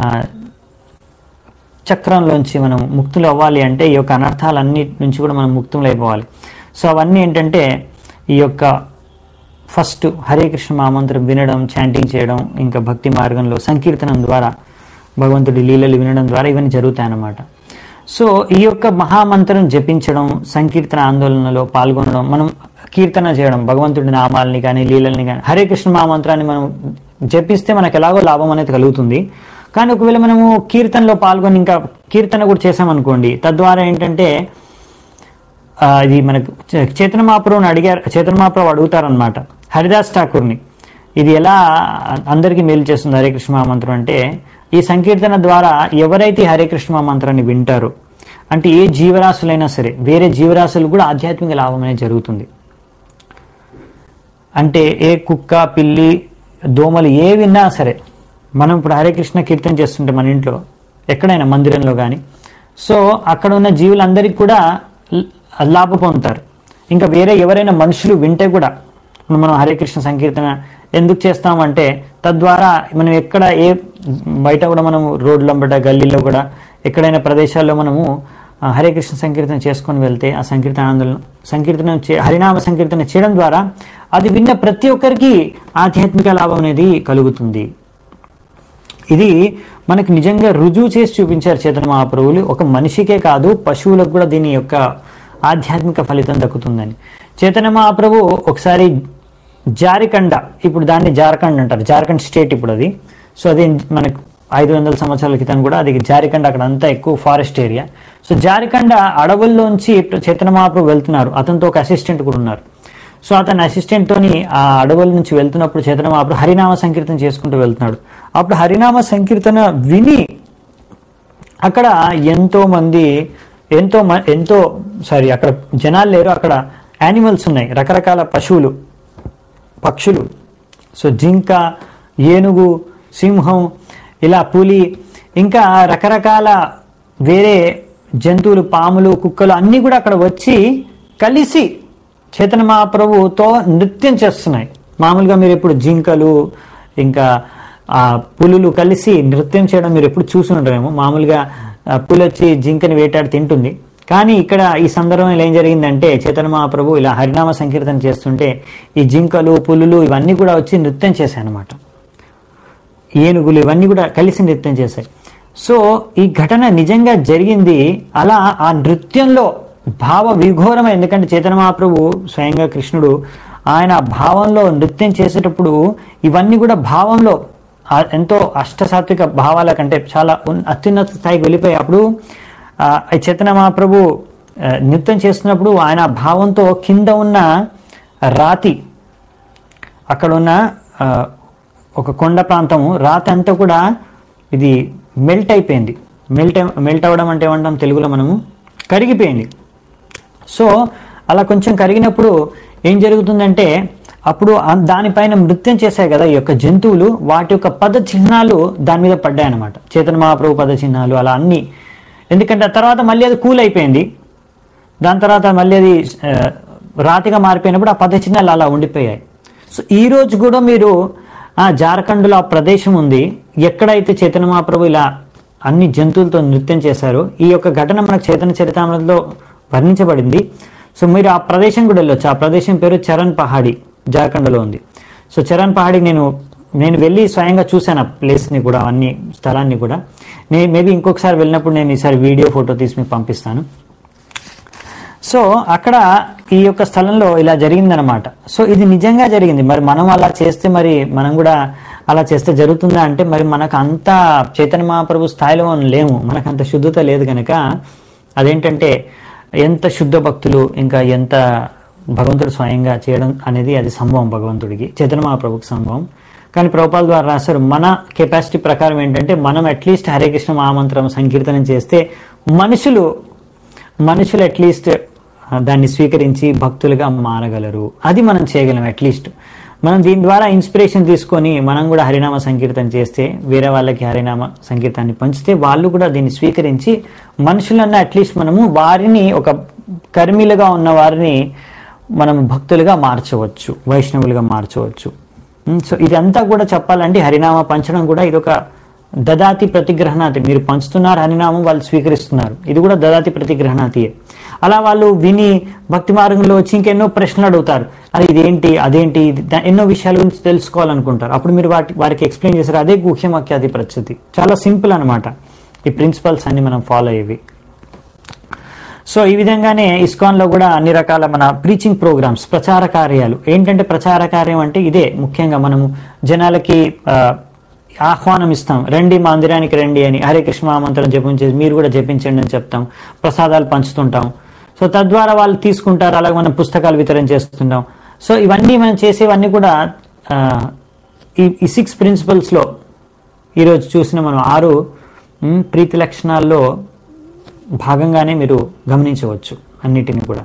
చక్రంలోంచి మనం ముక్తులు అవ్వాలి అంటే ఈ యొక్క అనర్థాలన్నిటి నుంచి కూడా మనం ముక్తులు అయిపోవాలి సో అవన్నీ ఏంటంటే ఈ యొక్క ఫస్ట్ హరే కృష్ణ మహామంత్రం వినడం చాంటింగ్ చేయడం ఇంకా భక్తి మార్గంలో సంకీర్తనం ద్వారా భగవంతుడి లీలలు వినడం ద్వారా ఇవన్నీ జరుగుతాయి అన్నమాట సో ఈ యొక్క మహామంత్రం జపించడం సంకీర్తన ఆందోళనలో పాల్గొనడం మనం కీర్తన చేయడం భగవంతుడి నామాలని కానీ లీలల్ని కానీ హరే కృష్ణ మహామంత్రాన్ని మనం జపిస్తే మనకు ఎలాగో లాభం అనేది కలుగుతుంది కానీ ఒకవేళ మనము కీర్తనలో పాల్గొని ఇంకా కీర్తన కూడా చేసామనుకోండి తద్వారా ఏంటంటే ఆ, ఇది మనకు చే- చేతన మహాప్రభుని అడిగారు చేతన మహాప్రభు అడుగుతారనమాట హరిదాస్ ఠాకూర్ని ఇది ఎలా అందరికీ మేలు చేస్తుంది హరే కృష్ణ మహామంత్రం అంటే ఈ సంకీర్తన ద్వారా ఎవరైతే ఈ హరే కృష్ణ మహామంత్రాన్ని వింటారో అంటే ఏ జీవరాశులైనా సరే వేరే జీవరాశులు కూడా ఆధ్యాత్మిక లాభం అనేది జరుగుతుంది అంటే ఏ కుక్క పిల్లి దోమలు ఏ విన్నా సరే మనం ఇప్పుడు హరే కృష్ణ కీర్తన చేస్తుంటే మన ఇంట్లో ఎక్కడైనా మందిరంలో కానీ సో అక్కడ ఉన్న జీవులందరికీ కూడా ల- లాభ పొందుతారు ఇంకా వేరే ఎవరైనా మనుషులు వింటే కూడా ఇప్పుడు మనం హరే కృష్ణ సంకీర్తన ఎందుకు చేస్తామంటే తద్వారా మనం ఎక్కడ ఏ బయట కూడా మనం రోడ్ల బట్ట గల్లీలో కూడా ఎక్కడైనా ప్రదేశాల్లో మనము ఆ, హరే కృష్ణ సంకీర్తన చేసుకొని వెళ్తే ఆ సంకీర్తన ఆందోళన సంకీర్తన చే- హరినామ సంకీర్తన చేయడం ద్వారా అది విన్న ప్రతి ఒక్కరికి ఆధ్యాత్మిక లాభం అనేది కలుగుతుంది ఇది మనకి నిజంగా రుజువు చేసి చూపించారు చేతన మహాప్రభువులు ఒక మనిషికే కాదు పశువులకు కూడా దీని యొక్క ఆధ్యాత్మిక ఫలితం దక్కుతుందని చేతన మహాప్రభు ఒకసారి జారికండ ఇప్పుడు దాన్ని జార్ఖండ్ అంటారు జార్ఖండ్ స్టేట్ ఇప్పుడు అది సో అది మనకు ఐదు వందల సంవత్సరాల క్రితం కూడా అది జారికండ అక్కడ అంతా ఎక్కువ ఫారెస్ట్ ఏరియా సో జారికండ అడవుల్లోంచి చేతన మహాప్రభు వెళ్తున్నారు అతనితో ఒక అసిస్టెంట్ కూడా ఉన్నారు సో అతని అసిస్టెంట్ తోని ఆ అడవుల నుంచి వెళ్తున్నప్పుడు చేతన అప్పుడు హరినామ సంకీర్తన చేసుకుంటూ వెళ్తున్నాడు అప్పుడు హరినామ సంకీర్తన విని అక్కడ ఎంతో మంది ఎంతో మ- ఎంతో సారీ అక్కడ జనాలు లేరు అక్కడ యానిమల్స్ ఉన్నాయి రకరకాల పశువులు పక్షులు సో జింక ఏనుగు సింహం ఇలా పులి ఇంకా రకరకాల వేరే జంతువులు పాములు కుక్కలు అన్నీ కూడా అక్కడ వచ్చి కలిసి చేతన మహాప్రభుతో నృత్యం చేస్తున్నాయి మామూలుగా మీరు ఎప్పుడు జింకలు ఇంకా ఆ పులులు కలిసి నృత్యం చేయడం మీరు ఎప్పుడు చూసి ఉంటారేమో మామూలుగా ఆ, పులి వచ్చి జింకని వేటాడి తింటుంది కానీ ఇక్కడ ఈ సందర్భంలో ఏం జరిగిందంటే చేతన మహాప్రభు ఇలా హరినామ సంకీర్తన చేస్తుంటే ఈ జింకలు పులులు ఇవన్నీ కూడా వచ్చి నృత్యం చేశాయి అన్నమాట ఏనుగులు ఇవన్నీ కూడా కలిసి నృత్యం చేశాయి సో ఈ ఘటన నిజంగా జరిగింది అలా ఆ నృత్యంలో భావ విఘోరమే ఎందుకంటే చైతన్య మహాప్రభు స్వయంగా కృష్ణుడు ఆయన ఆ భావంలో నృత్యం చేసేటప్పుడు ఇవన్నీ కూడా భావంలో ఆ ఎంతో అష్టసాత్విక భావాల కంటే చాలా ఉన్- అత్యున్నత స్థాయికి వెళ్ళిపోయి అప్పుడు ఆ, ఈ చైతన్య మహాప్రభు ఆ, నృత్యం చేస్తున్నప్పుడు ఆయన భావంతో కింద ఉన్న రాతి అక్కడ ఉన్న ఆ, ఒక కొండ ప్రాంతము రాతి అంతా కూడా ఇది మెల్ట్ అయిపోయింది మెల్ట్ మెల్ట్ అవ్వడం అంటే ఏమంటాం తెలుగులో మనము కరిగిపోయింది సో అలా కొంచెం కరిగినప్పుడు ఏం జరుగుతుందంటే అప్పుడు ఆ- దానిపైన నృత్యం చేశాయి కదా ఈ యొక్క జంతువులు వాటి యొక్క పద చిహ్నాలు దాని మీద పడ్డాయన్నమాట చేతన మహాప్రభు పద చిహ్నాలు అలా అన్ని ఎందుకంటే ఆ తర్వాత మళ్ళీ అది కూల్ అయిపోయింది దాని తర్వాత మళ్ళీ అది ఆ, రాతిగా మారిపోయినప్పుడు ఆ పద చిహ్నాలు అలా ఉండిపోయాయి సో ఈ రోజు కూడా మీరు ఆ జార్ఖండ్లో ఆ ప్రదేశం ఉంది ఎక్కడైతే చైతన్య మహాప్రభు ఇలా అన్ని జంతువులతో నృత్యం చేశారో ఈ యొక్క ఘటన మనకు చైతన్య చరితామృతంలో వర్ణించబడింది సో మీరు ఆ ప్రదేశం కూడా వెళ్ళొచ్చు ఆ ప్రదేశం పేరు చరణ్ పహాడి జార్ఖండ్లో ఉంది సో చరణ్ పహాడి నేను నేను వెళ్ళి స్వయంగా చూశాను ఆ ప్లేస్ని కూడా అన్ని స్థలాన్ని కూడా నేను మేబీ ఇంకొకసారి వెళ్ళినప్పుడు నేను ఈసారి వీడియో ఫోటో తీసి మీకు పంపిస్తాను సో అక్కడ ఈ యొక్క స్థలంలో ఇలా జరిగిందనమాట సో ఇది నిజంగా జరిగింది మరి మనం అలా చేస్తే మరి మనం కూడా అలా చేస్తే జరుగుతుందా అంటే మరి మనకు అంత చైతన్య మహాప్రభు స్థాయిలో మనం లేము మనకు అంత శుద్ధత లేదు కనుక అదేంటంటే ఎంత శుద్ధ భక్తులు ఇంకా ఎంత భగవంతుడు స్వయంగా చేయడం అనేది అది సంభవం భగవంతుడికి చైతన్య మహాప్రభుకి సంభవం కానీ ప్రభుపాల ద్వారా రాశారు మన కెపాసిటీ ప్రకారం ఏంటంటే మనం అట్లీస్ట్ హరే కృష్ణ మహామంత్రం సంకీర్తనం చేస్తే మనుషులు మనుషులు అట్లీస్ట్ దాన్ని స్వీకరించి భక్తులుగా మారగలరు అది మనం చేయగలం అట్లీస్ట్ మనం దీని ద్వారా ఇన్స్పిరేషన్ తీసుకొని మనం కూడా హరినామ సంకీర్తన చేస్తే వేరే వాళ్ళకి హరినామ సంకీర్తాన్ని పంచితే వాళ్ళు కూడా దీన్ని స్వీకరించి మనుషులన్న అట్లీస్ట్ మనము వారిని ఒక కర్మీలుగా ఉన్న వారిని మనం భక్తులుగా మార్చవచ్చు వైష్ణవులుగా మార్చవచ్చు ఉమ్, సో ఇదంతా కూడా చెప్పాలంటే హరినామ పంచడం కూడా ఇదొక దదాతి ప్రతిగ్రహణాతి మీరు పంచుతున్నారు హరినామం వాళ్ళు స్వీకరిస్తున్నారు ఇది కూడా దదాతి ప్రతిగ్రహణాతియే అలా వాళ్ళు విని భక్తి మార్గంలో వచ్చి ఇంకెన్నో ప్రశ్నలు అడుగుతారు అది ఇదేంటి అదేంటి ఇది దా- ఎన్నో విషయాల గురించి తెలుసుకోవాలనుకుంటారు అప్పుడు మీరు వాటి వారికి ఎక్స్ప్లెయిన్ చేశారు అదే గుహ్యమఖ్యాతి ప్రచితి చాలా సింపుల్ అన్నమాట ఈ ప్రిన్సిపల్స్ అన్ని మనం ఫాలో అయ్యేవి సో ఈ విధంగానే ఇస్కాన్ లో కూడా అన్ని రకాల మన ప్రీచింగ్ ప్రోగ్రామ్స్ ప్రచార కార్యాలు ఏంటంటే ప్రచార కార్యం అంటే ఇదే ముఖ్యంగా మనము జనాలకి ఆ, ఆహ్వానం ఇస్తాం రండి మా మందిరానికి రండి అని హరే కృష్ణ మంత్రం జపించేసి మీరు కూడా జపించండి అని చెప్తాం ప్రసాదాలు పంచుతుంటాం సో తద్వారా వాళ్ళు తీసుకుంటారు అలాగే మనం పుస్తకాలు వితరణ చేస్తుంటాం సో ఇవన్నీ మనం చేసేవన్నీ కూడా ఆ, ఈ ఈ సిక్స్ ప్రిన్సిపల్స్లో ఈరోజు చూసిన మనం ఆరు మ్, ప్రీతి లక్షణాల్లో భాగంగానే మీరు గమనించవచ్చు అన్నిటిని కూడా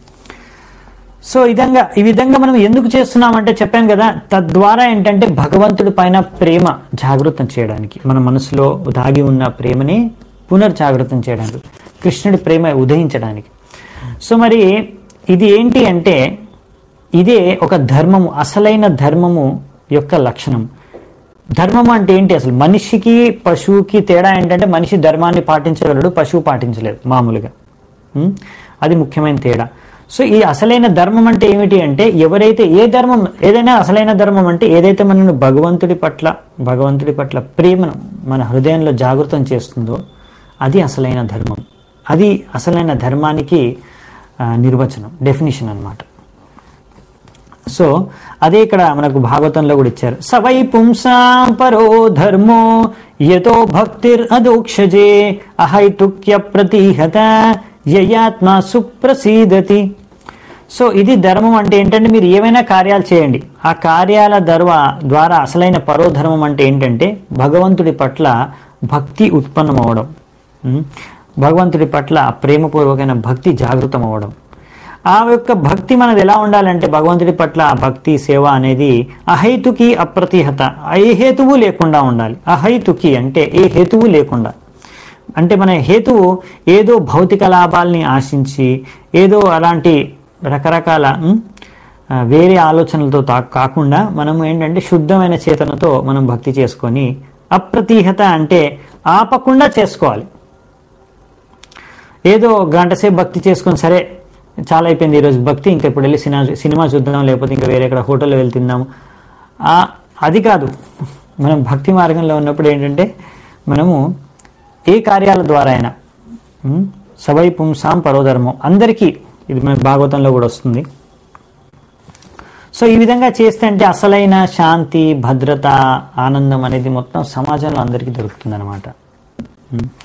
సో ఈ విధంగా ఈ విధంగా మనం ఎందుకు చేస్తున్నామంటే చెప్పాను కదా తద్వారా ఏంటంటే భగవంతుడి పైన ప్రేమ జాగృతం చేయడానికి మన మనసులో దాగి ఉన్న ప్రేమని పునర్జాగృతం చేయడానికి కృష్ణుడి ప్రేమ ఉదయించడానికి సో మరి ఇది ఏంటి అంటే ఇదే ఒక ధర్మము అసలైన ధర్మము యొక్క లక్షణం ధర్మం అంటే ఏంటి అసలు మనిషికి పశువుకి తేడా ఏంటంటే మనిషి ధర్మాన్ని పాటించగలడు పశువు పాటించలేదు మామూలుగా ఉం? అది ముఖ్యమైన తేడా సో ఈ అసలైన ధర్మం అంటే ఏమిటి అంటే ఎవరైతే ఏ ధర్మం ఏదైనా అసలైన ధర్మం అంటే ఏదైతే మనను భగవంతుడి పట్ల భగవంతుడి పట్ల ప్రేమను మన హృదయంలో జాగృతం చేస్తుందో అది అసలైన ధర్మం అది అసలైన ధర్మానికి ఆ, నిర్వచనం డెఫినిషన్ అన్నమాట సో అదే ఇక్కడ మనకు భాగవతంలో కూడా ఇచ్చారు సవై పుంసాం పరో ధర్మో యతో భక్తిర్ అదోక్షజే అహైతుక్య ప్రతిహత యయాత్మ సుప్రసీదతి సో ఇది ధర్మం అంటే ఏంటంటే మీరు ఏమైనా కార్యాలు చేయండి ఆ కార్యాల ధర్వ ద్వారా అసలైన పరోధర్మం అంటే ఏంటంటే భగవంతుడి పట్ల భక్తి ఉత్పన్నం అవడం ఉం? భగవంతుడి పట్ల ప్రేమపూర్వకమైన భక్తి జాగృతం అవ్వడం ఆ యొక్క భక్తి మనది ఎలా ఉండాలంటే భగవంతుడి పట్ల ఆ భక్తి సేవ అనేది అహైతుకి అప్రతిహత ఏ హేతువు లేకుండా ఉండాలి అహైతుకి అంటే ఏ హేతువు లేకుండా అంటే మన హేతువు ఏదో భౌతిక లాభాల్ని ఆశించి ఏదో అలాంటి రకరకాల ఉం, ఆ, వేరే ఆలోచనలతో తా- కాకుండా మనం ఏంటంటే శుద్ధమైన చేతనతో మనం భక్తి చేసుకొని అప్రతిహత అంటే ఆపకుండా చేసుకోవాలి ఏదో గంట సేపు భక్తి చేసుకొని సరే చాలా అయిపోయింది ఈరోజు భక్తి ఇంకా ఇప్పుడు వెళ్ళి సినిమా సినిమా చూద్దాం లేకపోతే ఇంకా వేరే ఎక్కడ హోటల్లో వెళ్ళి తిందాము ఆ, అది కాదు మనం భక్తి మార్గంలో ఉన్నప్పుడు ఏంటంటే మనము ఏ కార్యాల ద్వారా అయినా ఉం, సవై పుంసాం పరోధర్మం అందరికీ ఇది మనకు భాగవతంలో కూడా వస్తుంది సో ఈ విధంగా చేస్తే అంటే అసలైన శాంతి భద్రత ఆనందం అనేది మొత్తం సమాజంలో అందరికీ దొరుకుతుంది అనమాట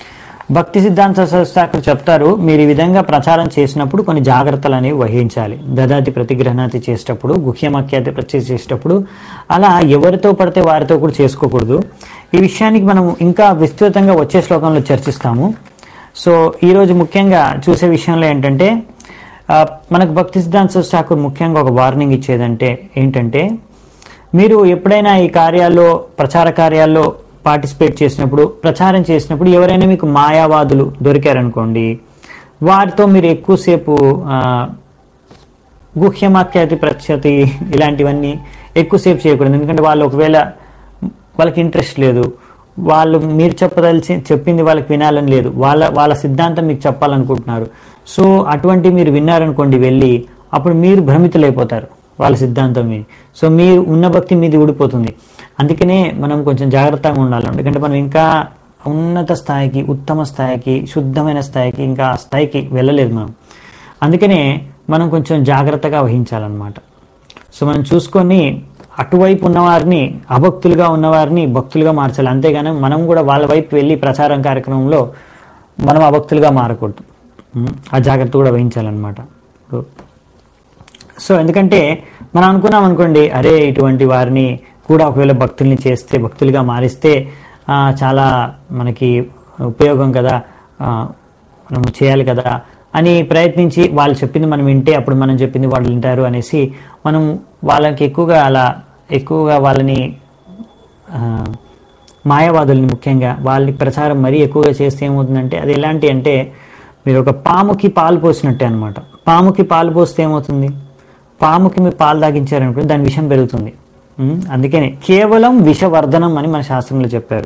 భక్తి సిద్ధాంత శాస్త్రకారులు చెప్తారు మీరు ఈ విధంగా ప్రచారం చేసినప్పుడు కొన్ని జాగ్రత్తలు అనేవి వహించాలి దదాతి ప్రతిగ్రహణాతి చేసేటప్పుడు గుహ్యమఖ్యాతి ప్రత్యేక చేసేటప్పుడు అలా ఎవరితో పడితే వారితో కూడా చేసుకోకూడదు ఈ విషయానికి మనం ఇంకా విస్తృతంగా వచ్చే శ్లోకంలో చర్చిస్తాము సో ఈరోజు ముఖ్యంగా చూసే విషయంలో ఏంటంటే ఆ, మనకు భక్తి సిద్ధాంత ఠాకూర్ ముఖ్యంగా ఒక వార్నింగ్ ఇచ్చేదంటే ఏంటంటే మీరు ఎప్పుడైనా ఈ కార్యాల్లో ప్రచార కార్యాల్లో పార్టిసిపేట్ చేసినప్పుడు ప్రచారం చేసినప్పుడు ఎవరైనా మీకు మాయావాదులు దొరికారనుకోండి వారితో మీరు ఎక్కువసేపు ఆ, గుహ్యమాఖ్యాతి ప్రత్యతి ఇలాంటివన్నీ ఎక్కువసేపు చేయకూడదు ఎందుకంటే వాళ్ళు ఒకవేళ వాళ్ళకి ఇంట్రెస్ట్ లేదు వాళ్ళు మీరు చెప్పదలిసి చెప్పింది వాళ్ళకి వినాలని లేదు వాళ్ళ వాళ్ళ సిద్ధాంతం మీకు చెప్పాలనుకుంటున్నారు సో అటువంటి మీరు విన్నారనుకోండి వెళ్ళి అప్పుడు మీరు భ్రమితులైపోతారు వాళ్ళ సిద్ధాంతం విని సో మీరు ఉన్న భక్తి మీది ఊడిపోతుంది అందుకనే మనం కొంచెం జాగ్రత్తగా ఉండాలి ఎందుకంటే మనం ఇంకా ఉన్నత స్థాయికి ఉత్తమ స్థాయికి శుద్ధమైన స్థాయికి ఇంకా ఆ స్థాయికి వెళ్ళలేదు మనం అందుకనే మనం కొంచెం జాగ్రత్తగా వహించాలన్నమాట సో మనం చూసుకొని అటువైపు ఉన్నవారిని అభక్తులుగా ఉన్నవారిని భక్తులుగా మార్చాలి అంతేగాని మనం కూడా వాళ్ళ వైపు వెళ్ళి ప్రచారం కార్యక్రమంలో మనం అభక్తులుగా మారకూడదు ఉం, ఆ జాగ్రత్త కూడా వహించాలన్నమాట ఇప్పుడు సో ఎందుకంటే మనం అనుకున్నాం అనుకోండి అరే ఇటువంటి వారిని కూడా ఒకవేళ భక్తుల్ని చేస్తే భక్తులుగా మారిస్తే ఆ, చాలా మనకి ఉపయోగం కదా ఆ, మనం చేయాలి కదా అని ప్రయత్నించి వాళ్ళు చెప్పింది మనం వింటే అప్పుడు మనం చెప్పింది వాళ్ళు వింటారు అనేసి మనం వాళ్ళకి ఎక్కువగా అలా ఎక్కువగా వాళ్ళని ఆ, మాయావాదుల్ని ముఖ్యంగా వాళ్ళకి ప్రచారం మరీ ఎక్కువగా చేస్తే ఏమవుతుందంటే అది ఎలాంటి అంటే మీరు ఒక పాముకి పాలు పోసినట్టే అనమాట పాముకి పాలు పోస్తే ఏమవుతుంది పాముకి మీరు పాలు తాగించారనుకోండి దాని విషం పెరుగుతుంది ఉం? అందుకనే కేవలం విషవర్ధనం అని మన శాస్త్రంలో చెప్పారు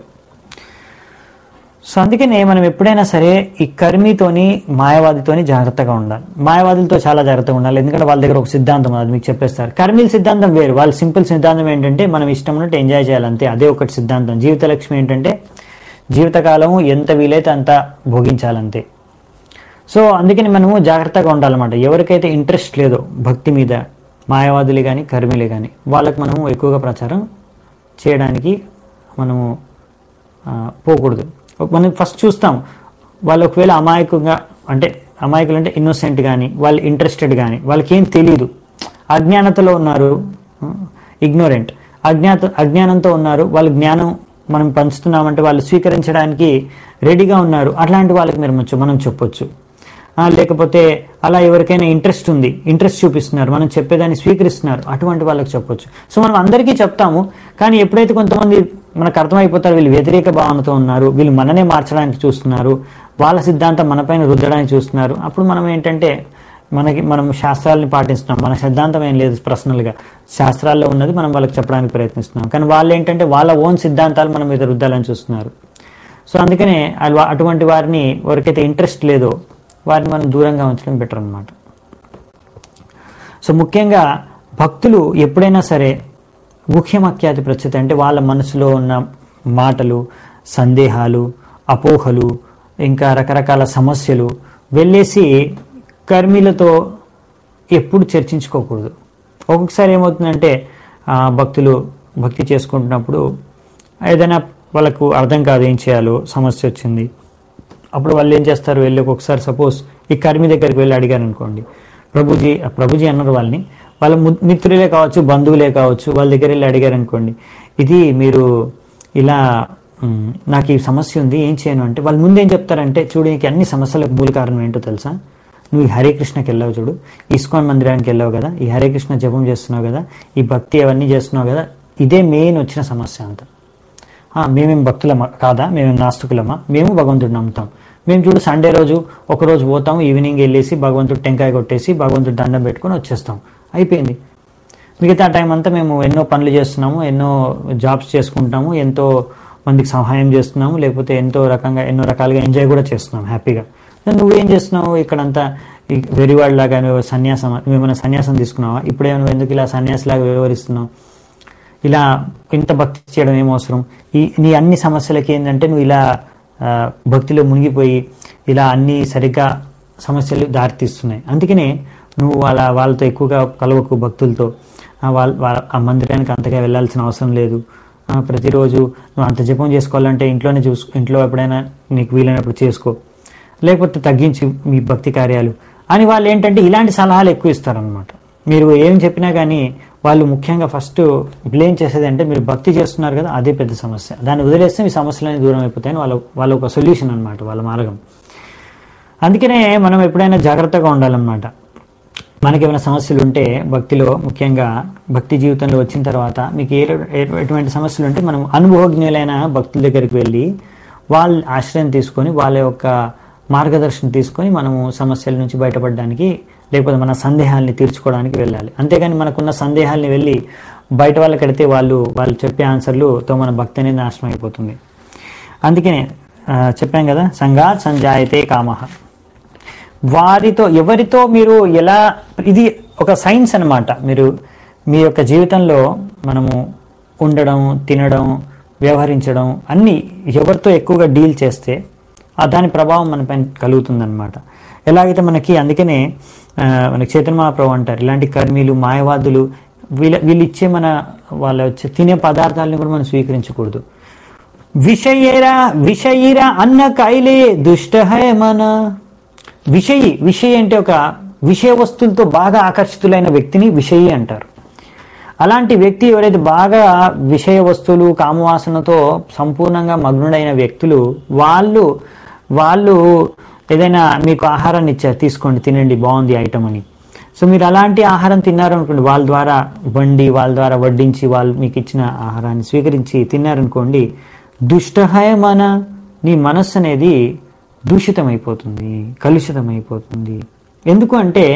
సో అందుకనే మనం ఎప్పుడైనా సరే ఈ కర్మితోని మాయావాదితోని జాగ్రత్తగా ఉండాలి మాయావాదులతో చాలా జాగ్రత్తగా ఉండాలి ఎందుకంటే వాళ్ళ దగ్గర ఒక సిద్ధాంతం ఉంది, అది మీకు చెప్పేస్తారు కర్మీల సిద్ధాంతం వేరు వాళ్ళ సింపుల్ సిద్ధాంతం ఏంటంటే మనం ఇష్టం ఉన్నట్టు ఎంజాయ్ చేయాలంతే అదే ఒకటి సిద్ధాంతం జీవిత లక్ష్యం ఏంటంటే జీవితకాలం ఎంత వీలైతే అంత భోగించాలంతే సో అందుకని మనము జాగ్రత్తగా ఉండాలన్నమాట ఎవరికైతే ఇంట్రెస్ట్ లేదో భక్తి మీద మాయావాదులు కానీ కర్మీలు కానీ వాళ్ళకి మనము ఎక్కువగా ప్రచారం చేయడానికి మనము ఆ, పోకూడదు ఒక- మనం ఫస్ట్ చూస్తాం వాళ్ళు ఒకవేళ అమాయకంగా అంటే అమాయకులు అంటే ఇన్నోసెంట్ కానీ వాళ్ళు ఇంట్రెస్టెడ్ కానీ వాళ్ళకి ఏం తెలియదు అజ్ఞానతలో ఉన్నారు ఇగ్నోరెంట్ అజ్ఞాత అజ్ఞానంతో ఉన్నారు వాళ్ళు జ్ఞానం మనం పంచుతున్నామంటే వాళ్ళు స్వీకరించడానికి రెడీగా ఉన్నారు అట్లాంటి వాళ్ళకి మీరు మంచి- మనం చెప్పొచ్చు ఆ, లేకపోతే అలా ఎవరికైనా ఇంట్రెస్ట్ ఉంది ఇంట్రెస్ట్ చూపిస్తున్నారు మనం చెప్పేదాన్ని స్వీకరిస్తున్నారు అటువంటి వాళ్ళకి చెప్పొచ్చు సో మనం అందరికీ చెప్తాము కానీ ఎప్పుడైతే కొంతమంది మనకు అర్థమైపోతారు వీళ్ళు వ్యతిరేక భావనతో ఉన్నారు వీళ్ళు మననే మార్చడానికి చూస్తున్నారు వాళ్ళ సిద్ధాంతం మనపైన రుద్దడానికి చూస్తున్నారు అప్పుడు మనం ఏంటంటే మనకి మనం శాస్త్రాలని పాటిస్తున్నాం మన సిద్ధాంతం ఏం లేదు పర్సనల్గా శాస్త్రాల్లో ఉన్నది మనం వాళ్ళకి చెప్పడానికి ప్రయత్నిస్తున్నాం కానీ వాళ్ళు ఏంటంటే వాళ్ళ ఓన్ సిద్ధాంతాలు మన మీద రుద్దాలని చూస్తున్నారు సో అందుకనే అల్వా- అటువంటి వారిని ఎవరికైతే ఇంట్రెస్ట్ లేదో వారిని మనం దూరంగా ఉంచడం బెటర్ అనమాట సో ముఖ్యంగా భక్తులు ఎప్పుడైనా సరే గుహ్యమఖ్యాతి ప్రత్యేత అంటే వాళ్ళ మనసులో ఉన్న మాటలు సందేహాలు అపోహలు ఇంకా రకరకాల సమస్యలు వెళ్ళేసి కర్మీలతో ఎప్పుడు చర్చించుకోకూడదు ఒక్కొక్కసారి ఏమవుతుందంటే ఆ, భక్తులు భక్తి చేసుకుంటున్నప్పుడు ఏదైనా వాళ్ళకు అర్థం కాదు ఏం చేయాలో సమస్య వచ్చింది అప్పుడు వాళ్ళు ఏం చేస్తారు వెళ్ళి ఒక్కొక్కసారి సపోజ్ ఈ కర్మి దగ్గరికి వెళ్ళి అడిగారు అనుకోండి ప్రభుజీ ప్రభుజీ అన్నారు వాళ్ళని వాళ్ళ ము- మిత్రులే కావచ్చు బంధువులే కావచ్చు వాళ్ళ దగ్గర వెళ్ళి అడిగారు అనుకోండి ఇది మీరు ఇలా మ్, నాకు ఈ సమస్య ఉంది ఏం చేయను అంటే వాళ్ళు ముందు ఏం చెప్తారంటే చూడు నీకు అన్ని సమస్యలకు మూల కారణం ఏంటో తెలుసా నువ్వు ఈ హరే కృష్ణకి వెళ్ళావు చూడు ఇస్కాన్ మందిరానికి వెళ్ళావు కదా ఈ హరే కృష్ణ జపం చేస్తున్నావు కదా ఈ భక్తి అవన్నీ చేస్తున్నావు కదా ఇదే మెయిన్ వచ్చిన సమస్య అంతా ఆ, మేమేం భక్తులమా కాదా మేమేం నాస్తికులమా మేము భగవంతుడు నమ్ముతాం మేము చూడు సండే రోజు ఒక రోజు పోతాం ఈవినింగ్ వెళ్ళేసి భగవంతుడు టెంకాయ కొట్టేసి భగవంతుడు దండం పెట్టుకొని వచ్చేస్తాం అయిపోయింది మిగతా టైం అంతా మేము ఎన్నో పనులు చేస్తున్నాము ఎన్నో జాబ్స్ చేసుకుంటాము ఎంతో మందికి సహాయం చేస్తున్నాము లేకపోతే ఎంతో రకంగా ఎన్నో రకాలుగా ఎంజాయ్ కూడా చేస్తున్నాం హ్యాపీగా మరి నువ్వేం చేస్తున్నావు ఇక్కడంతా ఈ వెరివాళ్ళలాగా నువ్వు సన్యాసం నువ్వేమైనా సన్యాసం తీసుకున్నావా ఇప్పుడే నువ్వు ఎందుకు ఇలా సన్యాసిలాగా వ్యవహరిస్తున్నావు ఇలా ఇంత భక్తి చేయడం ఏం అవసరం ఈ నీ అన్ని సమస్యలకి ఏంటంటే నువ్వు ఇలా ఆ, భక్తిలో మునిగిపోయి ఇలా అన్ని సరిగ్గా సమస్యలు దారితీస్తున్నాయి అందుకనే నువ్వు వాళ్ళ వాళ్ళతో ఎక్కువగా కలవకు భక్తులతో ఆ వాళ్ళ వాళ్ళ ఆ మందిరానికి అంతగా వెళ్ళాల్సిన అవసరం లేదు ఆ, ప్రతిరోజు నువ్వు అంత జపం చేసుకోవాలంటే ఇంట్లోనే చూసుకో ఇంట్లో ఎప్పుడైనా నీకు వీలైనప్పుడు చేసుకో లేకపోతే తగ్గించి మీ భక్తి కార్యాలు అని వాళ్ళు ఏంటంటే ఇలాంటి సలహాలు ఎక్కువ ఇస్తారనమాట మీరు ఏం చెప్పినా కానీ వాళ్ళు ముఖ్యంగా ఫస్ట్ బ్లేమ్ చేసేది అంటే మీరు భక్తి చేస్తున్నారు కదా అదే పెద్ద సమస్య దాన్ని వదిలేస్తే మీ సమస్యలన్నీ దూరం అయిపోతాయని వాళ్ళ వాళ్ళ ఒక సొల్యూషన్ అనమాట వాళ్ళ మార్గం అందుకనే మనం ఎప్పుడైనా జాగ్రత్తగా ఉండాలన్నమాట మనకి ఏమైనా సమస్యలు ఉంటే భక్తిలో ముఖ్యంగా భక్తి జీవితంలో వచ్చిన తర్వాత మీకు ఏ ఏ- ఎటువంటి సమస్యలు ఉంటే మనం అనుభవజ్ఞులైన భక్తుల దగ్గరికి వెళ్ళి వాళ్ళ ఆశ్రయం తీసుకొని వాళ్ళ యొక్క మార్గదర్శనం తీసుకొని మనము సమస్యల నుంచి బయటపడడానికి లేకపోతే మన సందేహాల్ని తీర్చుకోవడానికి వెళ్ళాలి అంతేగాని మనకున్న సందేహాల్ని వెళ్ళి బయట వాళ్ళకి వెడితే వాళ్ళు వాళ్ళు చెప్పే ఆన్సర్లుతో మన భక్తి అనేది నాశనం అయిపోతుంది అందుకనే ఆ, చెప్పాం కదా సంగాత్ సంజాయతే కామహ వారితో ఎవరితో మీరు ఎలా ఇది ఒక సైన్స్ అన్నమాట మీరు మీ యొక్క జీవితంలో మనము ఉండడం తినడం వ్యవహరించడం అన్నీ ఎవరితో ఎక్కువగా డీల్ చేస్తే ఆ దాని ప్రభావం మన పైన కలుగుతుందన్నమాట ఎలాగైతే మనకి అందుకనే ఆ, మనకి చైతన్య మహాప్రభు అంటారు ఇలాంటి కర్మీలు మాయవాదులు వీళ్ళ వీళ్ళు ఇచ్చే మన వాళ్ళ వచ్చే తినే పదార్థాలను కూడా మనం స్వీకరించకూడదు విషయేరా విషయిరా అన్న కైలే దుష్ట హై మన విషయి విషయి అంటే ఒక విషయ వస్తువులతో బాగా ఆకర్షితులైన వ్యక్తిని విషయి అంటారు అలాంటి వ్యక్తి ఎవరైతే బాగా విషయ వస్తువులు కామవాసనతో సంపూర్ణంగా మగ్నుడైన వ్యక్తులు వాళ్ళు వాళ్ళు ఏదైనా మీకు ఆహారాన్ని ఇచ్చారు తీసుకోండి తినండి బాగుంది ఐటమ్ అని సో మీరు అలాంటి ఆహారం తిన్నారనుకోండి వాళ్ళ ద్వారా వండి వాళ్ళ ద్వారా వడ్డించి వాళ్ళు మీకు ఇచ్చిన ఆహారాన్ని స్వీకరించి తిన్నారనుకోండి దుష్టహయమన నీ మనస్సు అనేది దూషితమైపోతుంది కలుషితమైపోతుంది ఎందుకు అంటే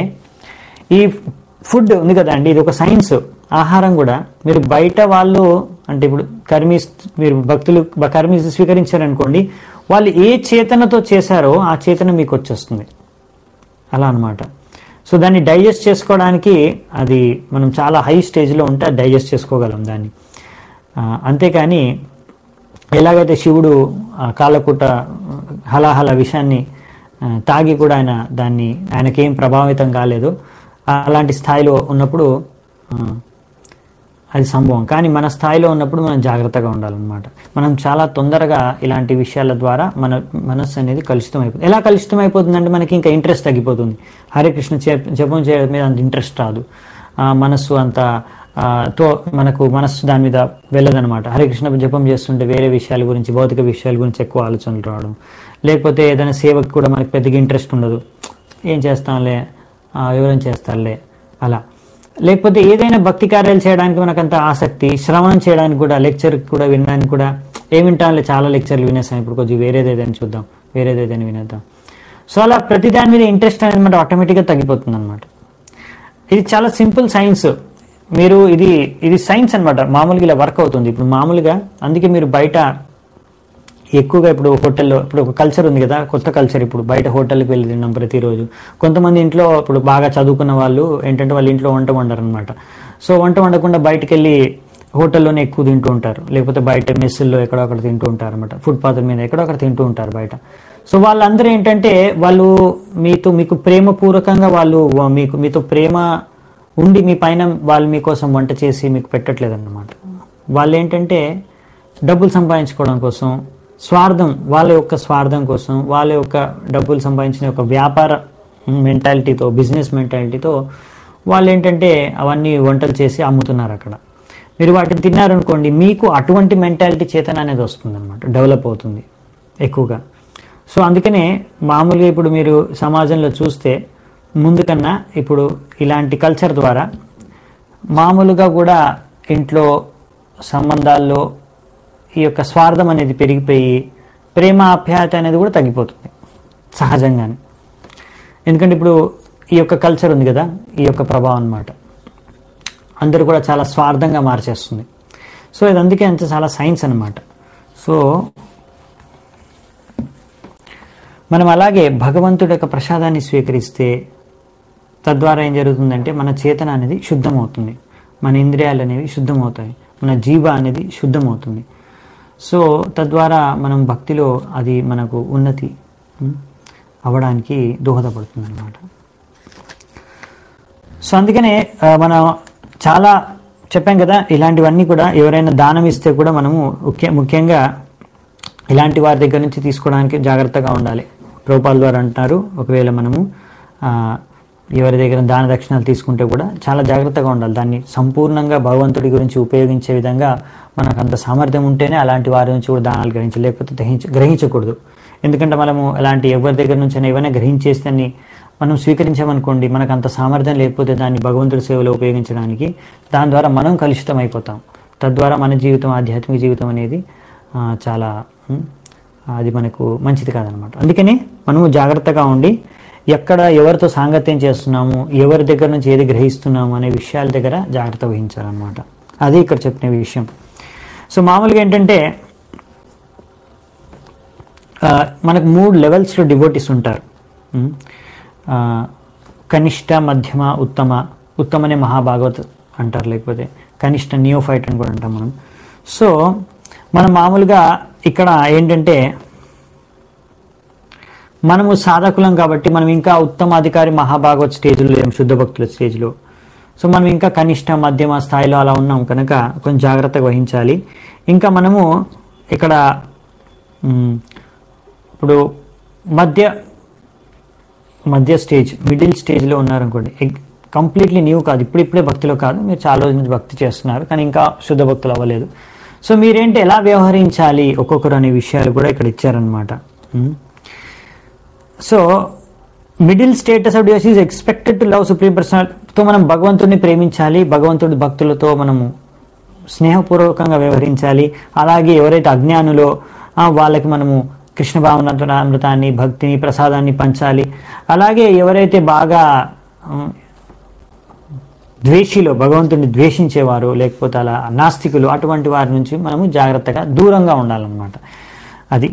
ఈ ఫుడ్ ఉంది కదా అండి ఇది ఒక సైన్స్ ఆహారం కూడా మీరు బయట వాళ్ళు అంటే ఇప్పుడు కర్మీస్ మీరు భక్తులు బ- కర్మీస్ స్వీకరించారనుకోండి వాళ్ళు ఏ చేతనతో చేశారో ఆ చేతన మీకు వచ్చేస్తుంది అలా అన్నమాట సో దాన్ని డైజెస్ట్ చేసుకోవడానికి అది మనం చాలా హై స్టేజ్లో ఉంటే డైజెస్ట్ చేసుకోగలం దాన్ని ఆ, అంతేకాని ఎలాగైతే శివుడు ఆ కాలకూట హలాహల విషయాన్ని ఆ, తాగి కూడా ఆయన దాన్ని ఆయనకేం ప్రభావితం కాలేదు అలాంటి స్థాయిలో ఉన్నప్పుడు ఆ, అది సంభవం కానీ మన స్థాయిలో ఉన్నప్పుడు మనం జాగ్రత్తగా ఉండాలన్నమాట మనం చాలా తొందరగా ఇలాంటి విషయాల ద్వారా మన మనస్సు అనేది కలుషితం అయిపోతుంది ఎలా కలుషితం అయిపోతుందంటే మనకి ఇంకా ఇంట్రెస్ట్ తగ్గిపోతుంది హరే కృష్ణ జప- జపం చేయడం మీద అంత ఇంట్రెస్ట్ రాదు ఆ మనస్సు అంత ఆ, తో మనకు మనస్సు దాని మీద వెళ్ళదనమాట హరే కృష్ణ జపం చేస్తుంటే వేరే విషయాల గురించి భౌతిక విషయాల గురించి ఎక్కువ ఆలోచనలు రావడం లేకపోతే ఏదైనా సేవకు కూడా మనకి పెద్దగా ఇంట్రెస్ట్ ఉండదు ఏం చేస్తాంలే ఆ, వివరం చేస్తానులే అలా లేకపోతే ఏదైనా భక్తి కార్యాలు చేయడానికి మనకంత ఆసక్తి శ్రవణం చేయడానికి కూడా లెక్చర్ కూడా వినడానికి కూడా ఏం వింటాంలే చాలా లెక్చర్లు వినేసాం ఇప్పుడు కొంచెం వేరేది ఏదైనా చూద్దాం వేరేది ఏదైనా వినేద్దాం సో అలా ప్రతి దాని మీద ఇంట్రెస్ట్ అనేది మనకి ఆటోమేటిక్గా తగ్గిపోతుంది అనమాట ఇది చాలా సింపుల్ సైన్స్ మీరు ఇది ఇది సైన్స్ అన్నమాట మామూలుగా ఇలా వర్క్ అవుతుంది ఇప్పుడు మామూలుగా అందుకే మీరు బయట ఎక్కువగా ఇప్పుడు హోటల్లో ఇప్పుడు ఒక కల్చర్ ఉంది కదా కొత్త కల్చర్ ఇప్పుడు బయట హోటల్కి వెళ్ళి తిన్నాం ప్రతిరోజు కొంతమంది ఇంట్లో ఇప్పుడు బాగా చదువుకున్న వాళ్ళు ఏంటంటే వాళ్ళ ఇంట్లో వంట వండరు అనమాట సో వంట వండకుండా బయటకు వెళ్ళి హోటల్లోనే ఎక్కువ తింటూ ఉంటారు లేకపోతే బయట మెస్సుల్లో ఎక్కడో అక్కడ తింటూ ఉంటారు అనమాట ఫుట్పాత్ మీద ఎక్కడో అక్కడ తింటూ ఉంటారు బయట సో వాళ్ళందరూ ఏంటంటే వాళ్ళు మీతో మీకు ప్రేమపూర్వకంగా వాళ్ళు మీకు మీతో ప్రేమ ఉండి మీ పైన వాళ్ళు మీకోసం వంట చేసి మీకు పెట్టట్లేదు అన్నమాట వాళ్ళు ఏంటంటే డబ్బులు సంపాదించుకోవడం కోసం స్వార్థం వాళ్ళ యొక్క స్వార్థం కోసం వాళ్ళ యొక్క డబ్బులు సంపాదించిన యొక్క వ్యాపార మెంటాలిటీతో బిజినెస్ మెంటాలిటీతో వాళ్ళు ఏంటంటే అవన్నీ వంటలు చేసి అమ్ముతున్నారు అక్కడ మీరు వాటిని తిన్నారనుకోండి మీకు అటువంటి మెంటాలిటీ చేతన అనేది వస్తుంది అనమాట డెవలప్ అవుతుంది ఎక్కువగా సో అందుకనే మామూలుగా ఇప్పుడు మీరు సమాజంలో చూస్తే ముందు కన్నా ఇప్పుడు ఇలాంటి కల్చర్ ద్వారా మామూలుగా కూడా ఇంట్లో సంబంధాల్లో ఈ యొక్క స్వార్థం అనేది పెరిగిపోయి ప్రేమ ఆప్యాయత అనేది కూడా తగ్గిపోతుంది సహజంగానే ఎందుకంటే ఇప్పుడు ఈ యొక్క కల్చర్ ఉంది కదా ఈ యొక్క ప్రభావం అన్నమాట అందరూ కూడా చాలా స్వార్థంగా మార్చేస్తుంది సో ఇది అందుకే అంత చాలా సైన్స్ అన్నమాట సో మనం అలాగే భగవంతుడి యొక్క ప్రసాదాన్ని స్వీకరిస్తే తద్వారా ఏం జరుగుతుందంటే మన చేతన అనేది శుద్ధమవుతుంది మన ఇంద్రియాలు అనేవి శుద్ధమవుతాయి మన జీవ అనేది శుద్ధమవుతుంది సో తద్వారా మనం భక్తిలో అది మనకు ఉన్నతి ఉం, అవ్వడానికి దోహదపడుతుంది అనమాట సో అందుకనే ఆ, మనం చాలా చెప్పాం కదా ఇలాంటివన్నీ కూడా ఎవరైనా దానం ఇస్తే కూడా మనము ముఖ్య ముఖ్యంగా ఇలాంటి వారి దగ్గర నుంచి తీసుకోవడానికి జాగ్రత్తగా ఉండాలి ప్రభుపాల ద్వారా అంటున్నారు ఒకవేళ మనము ఆ, ఎవరి దగ్గర దాన దక్షిణాలు తీసుకుంటే కూడా చాలా జాగ్రత్తగా ఉండాలి దాన్ని సంపూర్ణంగా భగవంతుడి గురించి ఉపయోగించే విధంగా మనకు అంత సామర్థ్యం ఉంటేనే అలాంటి వారి నుంచి కూడా దానాలు గ్రహించాలి లేకపోతే గ్రహించ గ్రహించకూడదు ఎందుకంటే మనము అలాంటి ఎవరి దగ్గర నుంచి అయినా ఏవైనా గ్రహించేస్తే దాన్ని మనం స్వీకరించామనుకోండి మనకు అంత సామర్థ్యం లేకపోతే దాన్ని భగవంతుడి సేవలో ఉపయోగించడానికి దాని ద్వారా మనం కలుషితం అయిపోతాం తద్వారా మన జీవితం ఆధ్యాత్మిక జీవితం అనేది ఆ, చాలా ఉమ్, అది మనకు మంచిది కాదనమాట అందుకని మనము జాగ్రత్తగా ఉండి ఎక్కడ ఎవరితో సాంగత్యం చేస్తున్నాము ఎవరి దగ్గర నుంచి ఏది గ్రహిస్తున్నాము అనే విషయాల దగ్గర జాగ్రత్త వహించాలన్నమాట అది ఇక్కడ చెప్పిన విషయం సో మామూలుగా ఏంటంటే ఆ, మనకు మూడు లెవెల్స్లో డివోటీస్ ఉంటారు ఉమ్, ఆ, కనిష్ట మధ్యమ ఉత్తమ ఉత్తమనే మహాభాగవత్ అంటారు లేకపోతే కనిష్ట నియోఫైట్ అని కూడా అంటాం మనం సో మనం మామూలుగా ఇక్కడ ఏంటంటే మనము సాధకులం కాబట్టి మనం ఇంకా ఉత్తమాధికారి మహాభాగవత్ స్టేజ్లో లేము శుద్ధ భక్తుల స్టేజ్లో సో మనం ఇంకా కనిష్ట మధ్యమ స్థాయిలో అలా ఉన్నాం కనుక కొంచెం జాగ్రత్తగా వహించాలి ఇంకా మనము ఇక్కడ మ్, ఇప్పుడు మధ్య మధ్య స్టేజ్ మిడిల్ స్టేజ్లో ఉన్నారనుకోండి కంప్లీట్లీ న్యూ కాదు ఇప్పుడిప్పుడే భక్తిలో కాదు మీరు చాలా రోజుల నుంచి భక్తి చేస్తున్నారు కానీ ఇంకా శుద్ధ భక్తులు అవ్వలేదు సో మీరేంటి ఎలా వ్యవహరించాలి ఒక్కొక్కరు అనే విషయాలు కూడా ఇక్కడ ఇచ్చారనమాట so middle status of devotees is expected to love supreme పర్సనల్తో మనం భగవంతుడిని ప్రేమించాలి భగవంతుడి భక్తులతో మనము స్నేహపూర్వకంగా వ్యవహరించాలి అలాగే ఎవరైతే అజ్ఞానులో ఆ, వాళ్ళకి మనము కృష్ణ భావన అమృతాన్ని భక్తిని ప్రసాదాన్ని పంచాలి అలాగే ఎవరైతే బాగా ఉమ్, ద్వేషిలో భగవంతుడిని ద్వేషించేవారు లేకపోతే అలా నాస్తికులు అటువంటి వారి నుంచి మనము జాగ్రత్తగా దూరంగా ఉండాలన్నమాట అది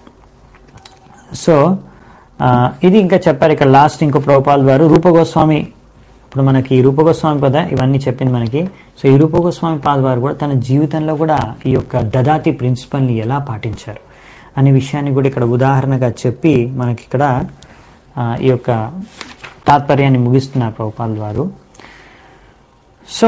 సో ఆ, ఇది ఇంకా చెప్పారు ఇక్కడ లాస్ట్ ఇంకో ప్రభుపాల్ వారు రూపగోస్వామి ఇప్పుడు మనకి రూపగోస్వామి కదా ఇవన్నీ చెప్పింది మనకి సో ఈ రూపగోస్వామి పాల్ వారు కూడా తన జీవితంలో కూడా ఈ యొక్క దదాతి ప్రిన్సిపల్ని ఎలా పాటించారు అనే విషయాన్ని కూడా ఇక్కడ ఉదాహరణగా చెప్పి మనకి ఇక్కడ ఆ, ఈ యొక్క తాత్పర్యాన్ని ముగిస్తున్నారు ప్రభుపాల్ వారు సో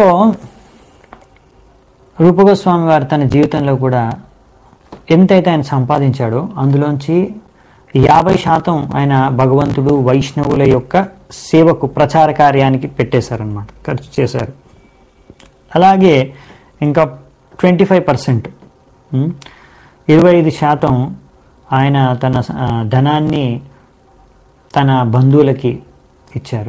రూపగోస్వామి వారు తన జీవితంలో కూడా ఎంతైతే ఆయన సంపాదించాడో అందులోంచి యాభై శాతం ఆయన భగవంతుడు వైష్ణవుల యొక్క సేవకు ప్రచార కార్యానికి పెట్టేశారనమాట ఖర్చు చేశారు అలాగే ఇంకా ట్వంటీ ఫైవ్ పర్సెంట్ ఇరవై ఐదు శాతం ఆయన తన ఆ, ధనాన్ని తన బంధువులకి ఇచ్చారు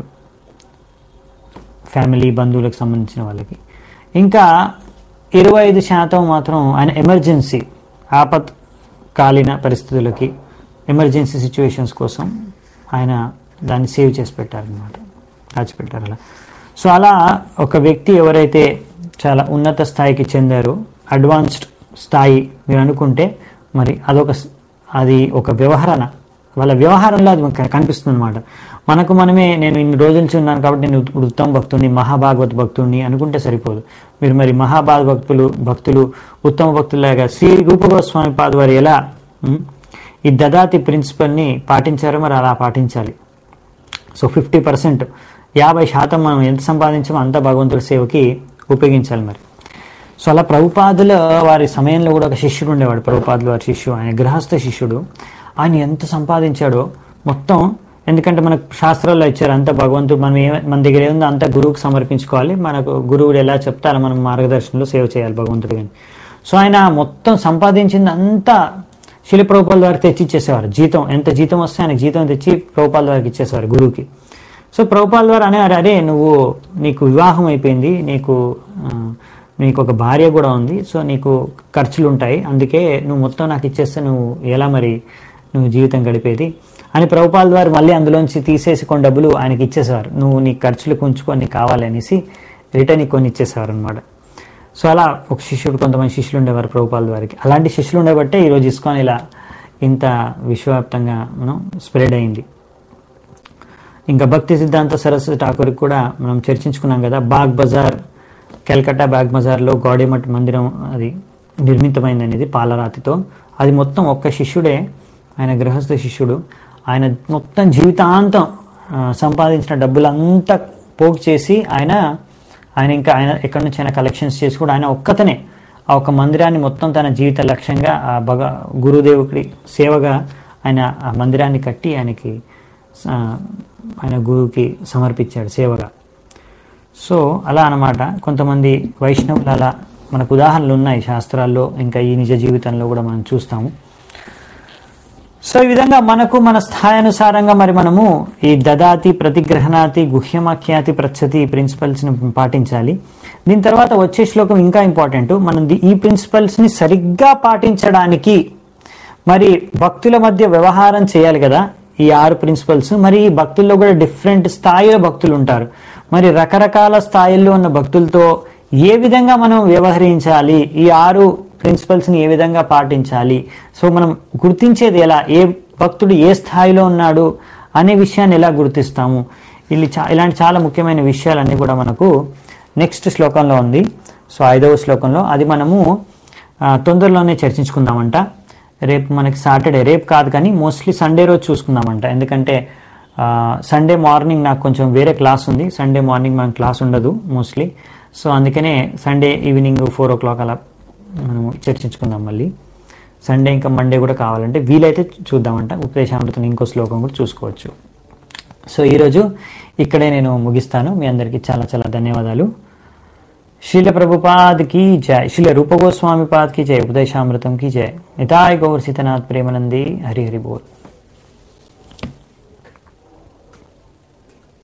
ఫ్యామిలీ బంధువులకు సంబంధించిన వాళ్ళకి ఇంకా ఇరవై ఐదు శాతం మాత్రం ఆయన ఎమర్జెన్సీ ఆపత్కాలీన పరిస్థితులకి ఎమర్జెన్సీ సిచ్యువేషన్స్ కోసం ఆయన దాన్ని సేవ్ చేసి పెట్టారనమాట దాచిపెట్టారు అలా సో అలా ఒక వ్యక్తి ఎవరైతే చాలా ఉన్నత స్థాయికి చెందారో అడ్వాన్స్డ్ స్థాయి మీరు అనుకుంటే మరి అదొక స్- అది ఒక వ్యవహరణ వాళ్ళ వ్యవహారంలో అది మనకు కనిపిస్తుంది అనమాట మనకు మనమే నేను ఇన్ని రోజుల నుంచి ఉన్నాను కాబట్టి నేను ఇప్పుడు ఉత్తమ భక్తుడిని మహాభాగవత్ భక్తుడిని అనుకుంటే సరిపోదు మీరు మరి మహాభాగవక్తులు భక్తులు ఉత్తమ భక్తులాగా శ్రీ రూపగోస్వామి పాద వారు ఎలా ఉమ్, ఈ దదాతి ప్రిన్సిపల్ని పాటించారో మరి అలా పాటించాలి సో ఫిఫ్టీ పర్సెంట్ యాభై శాతం మనం ఎంత సంపాదించామో అంత భగవంతుడి సేవకి ఉపయోగించాలి మరి సో అలా ప్రభుపాదుల వారి సమయంలో కూడా ఒక శిష్యుడు ఉండేవాడు ప్రభుపాదుల వారి శిష్యుడు ఆయన గృహస్థ శిష్యుడు ఆయన ఎంత సంపాదించాడో మొత్తం ఎందుకంటే మనకు శాస్త్రాల్లో ఇచ్చారు అంత భగవంతుడు మనం ఏ మన దగ్గర ఏముందో అంత గురువుకి సమర్పించుకోవాలి మనకు గురువుడు ఎలా చెప్తే అలా మనం మార్గదర్శనంలో సేవ చేయాలి భగవంతుడు కానీ సో ఆయన మొత్తం సంపాదించింది అంతా శిల ప్రభుపాల వారికి తెచ్చి ఇచ్చేసేవారు జీతం ఎంత జీతం వస్తే ఆయనకి జీతం తెచ్చి ప్రభుపాల వారికి ఇచ్చేసేవారు గురువుకి సో ప్రభుపాల్ వారు అనేవారు అరే నువ్వు నీకు వివాహం అయిపోయింది నీకు ఆ, నీకు ఒక భార్య కూడా ఉంది సో నీకు ఖర్చులు ఉంటాయి అందుకే నువ్వు మొత్తం నాకు ఇచ్చేస్తే నువ్వు ఎలా మరి నువ్వు జీవితం గడిపేది అని ప్రభుపాల్ వారు మళ్ళీ అందులోంచి తీసేసి కొన్ని డబ్బులు ఆయనకి ఇచ్చేసేవారు నువ్వు నీ ఖర్చులు ఉంచుకొని నీకు కావాలనేసి రిటర్న్ కొన్ని ఇచ్చేసేవారు అనమాట సో అలా ఒక శిష్యుడు కొంతమంది శిష్యులు ఉండేవారు ప్రభుపాల్ వారికి అలాంటి శిష్యులు ఉండేబట్టే ఈరోజు ఇస్కాన్ ఇలా ఇంత విశ్వవ్యాప్తంగా మనం స్ప్రెడ్ అయింది ఇంకా భక్తి సిద్ధాంత సరస్వతి ఠాకూర్కి కూడా మనం చర్చించుకున్నాం కదా బాగ్ బజార్ కలకత్తా బాగ్ బజార్లో గౌడీమఠ్ మందిరం అది నిర్మితమైంది అనేది పాలరాతితో అది మొత్తం ఒక్క శిష్యుడే ఆయన గృహస్థ శిష్యుడు ఆయన మొత్తం జీవితాంతం ఆ, సంపాదించిన డబ్బులంతా పోగు చేసి ఆయన ఆయన ఇంకా ఆయన ఎక్కడి నుంచి అయినా కలెక్షన్స్ చేసి కూడా ఆయన ఒక్కతనే ఆ ఒక మందిరాన్ని మొత్తం తన జీవిత లక్ష్యంగా ఆ భగ గురుదేవుడి సేవగా ఆయన ఆ మందిరాన్ని కట్టి ఆయనకి ఆ, ఆయన గురువుకి సమర్పించాడు సేవగా సో అలా అన్నమాట కొంతమంది వైష్ణవులు అలా మనకు ఉదాహరణలు ఉన్నాయి శాస్త్రాల్లో ఇంకా ఈ నిజ జీవితంలో కూడా మనం చూస్తాము సో ఈ విధంగా మనకు మన స్థాయానుసారంగా మరి మనము ఈ దదాతి ప్రతిగ్రహణాతి గుహ్యమాఖ్యాతి ప్రచ్చతి ఈ ప్రిన్సిపల్స్ ని పాటించాలి దీని తర్వాత వచ్చే శ్లోకం ఇంకా ఇంపార్టెంట్ మనం ది- ఈ ప్రిన్సిపల్స్ ని సరిగ్గా పాటించడానికి మరి భక్తుల మధ్య వ్యవహారం చేయాలి కదా ఈ ఆరు ప్రిన్సిపల్స్ మరి ఈ భక్తుల్లో కూడా డిఫరెంట్ స్థాయిలో భక్తులు ఉంటారు మరి రకరకాల స్థాయిల్లో ఉన్న భక్తులతో ఏ విధంగా మనం వ్యవహరించాలి ఈ ఆరు ప్రిన్సిపల్స్ ని ఏ విధంగా పాటించాలి సో మనం గుర్తించేది ఎలా ఏ భక్తుడు ఏ స్థాయిలో ఉన్నాడు అనే విషయాన్ని ఎలా గుర్తిస్తాము ಇಲ್ಲಿ చా ఇలాంటి చాలా ముఖ్యమైన విషయాలన్నీ కూడా మనకు నెక్స్ట్ శ్లోకంలో ఉంది సో ఐదవ శ్లోకంలో అది మనము ఆ, తొందరలోనే చర్చించుకుందామంట రేపు మనకి సాటర్డే రేపు కాదు కానీ మోస్ట్లీ సండే రోజు చూసుకుందామంట ఎందుకంటే సండే మార్నింగ్ నాకు కొంచెం వేరే క్లాస్ ఉంది సండే మార్నింగ్ మనకు క్లాస్ ఉండదు మోస్ట్లీ సో అందుకనే Sunday evening four o'clock అలా మనము చర్చించుకుందాం మళ్ళీ సండే ఇంకా మండే కూడా కావాలంటే వీలైతే చూద్దామంట ఉపదేశామృతం ఇంకో శ్లోకం కూడా చూసుకోవచ్చు సో ఈరోజు ఇక్కడే నేను ముగిస్తాను మీ అందరికీ చాలా చాలా ధన్యవాదాలు శీల ప్రభుపాద్ की जय శీల రూప గోస్వామి పాద్ की जय ఉపదేశామృతం की जय నితాయ్ గౌర్ సీతనాథ్ ప్రేమనంది హరి హరి బోల్